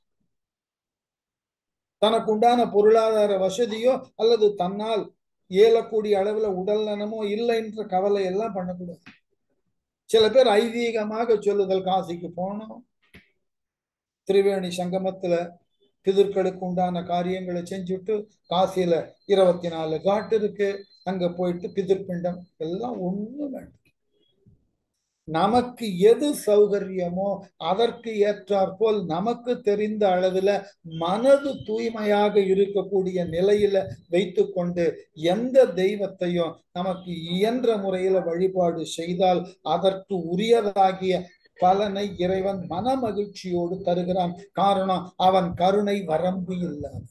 தனக்கு உண்டான பொருளாதார வசதியோ அல்லது தன்னால் இயலக்கூடிய அளவுல உடல் நலமோ இல்லைன்ற கவலை எல்லாம் பண்ணக்கூடாது சில பேர் ஐதீகமாக சொல்லுதல் காசிக்கு போனோம் திரிவேணி சங்கமத்துல பிதர்களுக்கு உண்டான காரியங்களை செஞ்சுட்டு காசியில இருபத்தி நாலு காட்டு இருக்கு அங்க போயிட்டு பிதிர்பிண்டம் எல்லாம் ஒண்ணு வேண்டாம் நமக்கு எது சௌகரியமோ அதற்கு ஏற்றாற்போல் நமக்கு தெரிந்த அளவுல மனது தூய்மையாக இருக்கக்கூடிய நிலையில வைத்து கொண்டு எந்த தெய்வத்தையும் நமக்கு இயன்ற முறையில வழிபாடு செய்தால் அதற்கு உரியதாகிய பலனை இறைவன் மன மகிழ்ச்சியோடு தருகிறான் காரணம் அவன் கருணை வரம்பு இல்லாது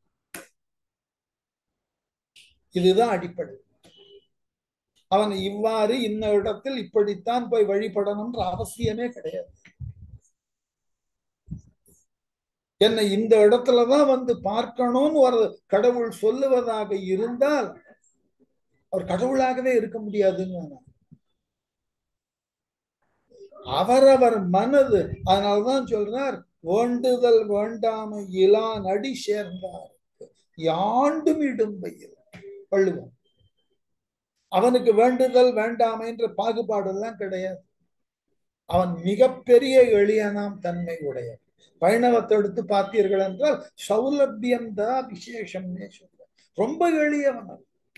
இதுதான் அடிப்படை அவன் இவ்வாறு இன்ன இடத்தில் இப்படித்தான் போய் வழிபடணும்ன்ற அவசியமே கிடையாது என்னை இந்த இடத்துலதான் வந்து பார்க்கணும்னு ஒரு கடவுள் சொல்லுவதாக இருந்தால் அவர் கடவுளாகவே இருக்க முடியாதுன்னு அவரவர் மனது அதனால்தான் சொல்றார் வேண்டுதல் வேண்டாம இலா நடி சேர்ந்தார் யாண்டும் இடும்பையில் வள்ளுவன் அவனுக்கு வேண்டுதல் வேண்டாமை என்ற பாகுபாடு எல்லாம் கிடையாது அவன் மிகப்பெரிய எளியனாம் தன்மை உடைய வைணவத்தை எடுத்து பார்த்தீர்கள் என்றால் சௌலபியம் தான் விசேஷம்னே சொல்ற ரொம்ப எளியவன்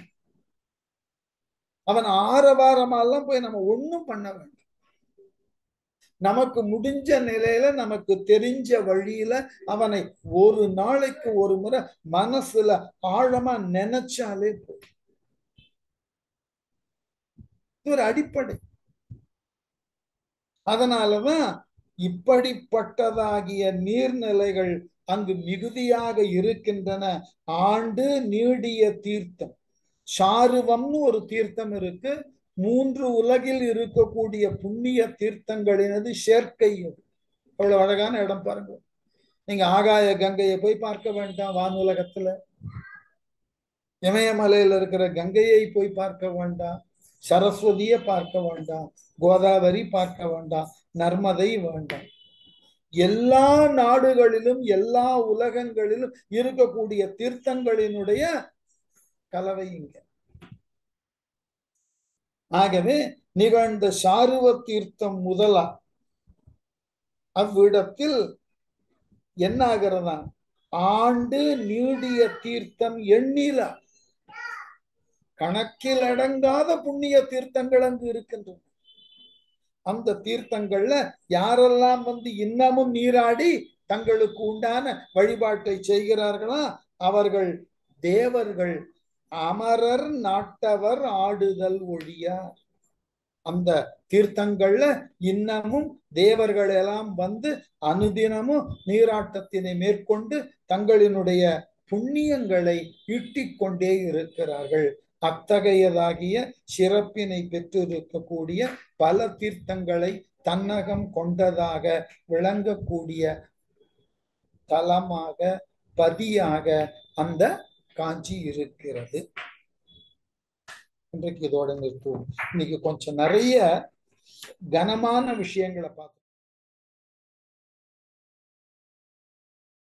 அவன் ஆரவாரமெல்லாம் போய் நம்ம ஒண்ணும் பண்ண வேண்டாம் நமக்கு முடிஞ்ச நிலையில நமக்கு தெரிஞ்ச வழியில அவனை ஒரு நாளைக்கு ஒரு முறை மனசுல ஆழமா நினைச்சாலே போதும் இது ஒரு அடிப்படை அதனாலதான் இப்படிப்பட்டதாகிய நீர்நிலைகள் அங்கு மிகுதியாக இருக்கின்றன ஆண்டு நீடிய தீர்த்தம் சாருவம்னு ஒரு தீர்த்தம் இருக்கு மூன்று உலகில் இருக்கக்கூடிய புண்ணிய தீர்த்தங்களினது சேர்க்கை அவ்வளவு அழகான இடம் பாருங்க நீங்க ஆகாய கங்கையை போய் பார்க்க வேண்டாம் வானுலகத்துல இமயமலையில இருக்கிற கங்கையை போய் பார்க்க வேண்டாம் சரஸ்வதியை பார்க்க வேண்டாம் கோதாவரி பார்க்க வேண்டாம் நர்மதை வேண்டாம் எல்லா நாடுகளிலும் எல்லா உலகங்களிலும் இருக்கக்கூடிய தீர்த்தங்களினுடைய கலவை இங்க ஆகவே நிகழ்ந்த சாருவ தீர்த்தம் முதலா அவ்விடத்தில் என்ன ஆகிறதா ஆண்டு நீடிய தீர்த்தம் எண்ணில கணக்கில் அடங்காத புண்ணிய தீர்த்தங்கள் அங்கு இருக்கின்றன அந்த தீர்த்தங்கள்ல யாரெல்லாம் வந்து இன்னமும் நீராடி தங்களுக்கு உண்டான வழிபாட்டை செய்கிறார்களா அவர்கள் தேவர்கள் அமரர் நாட்டவர் ஆடுதல் ஒழியார் அந்த தீர்த்தங்கள்ல இன்னமும் தேவர்கள் எல்லாம் வந்து அனுதினமும் நீராட்டத்தினை மேற்கொண்டு தங்களினுடைய புண்ணியங்களை ஈட்டிக் கொண்டே இருக்கிறார்கள் அத்தகையதாகிய சிறப்பினை பெற்றிருக்கக்கூடிய பல தீர்த்தங்களை தன்னகம் கொண்டதாக விளங்கக்கூடிய தலமாக பதியாக அந்த காஞ்சி இருக்கிறது இன்றைக்கு இதோட நிறுத்துவோம் இன்னைக்கு கொஞ்சம் நிறைய கனமான விஷயங்களை பார்த்து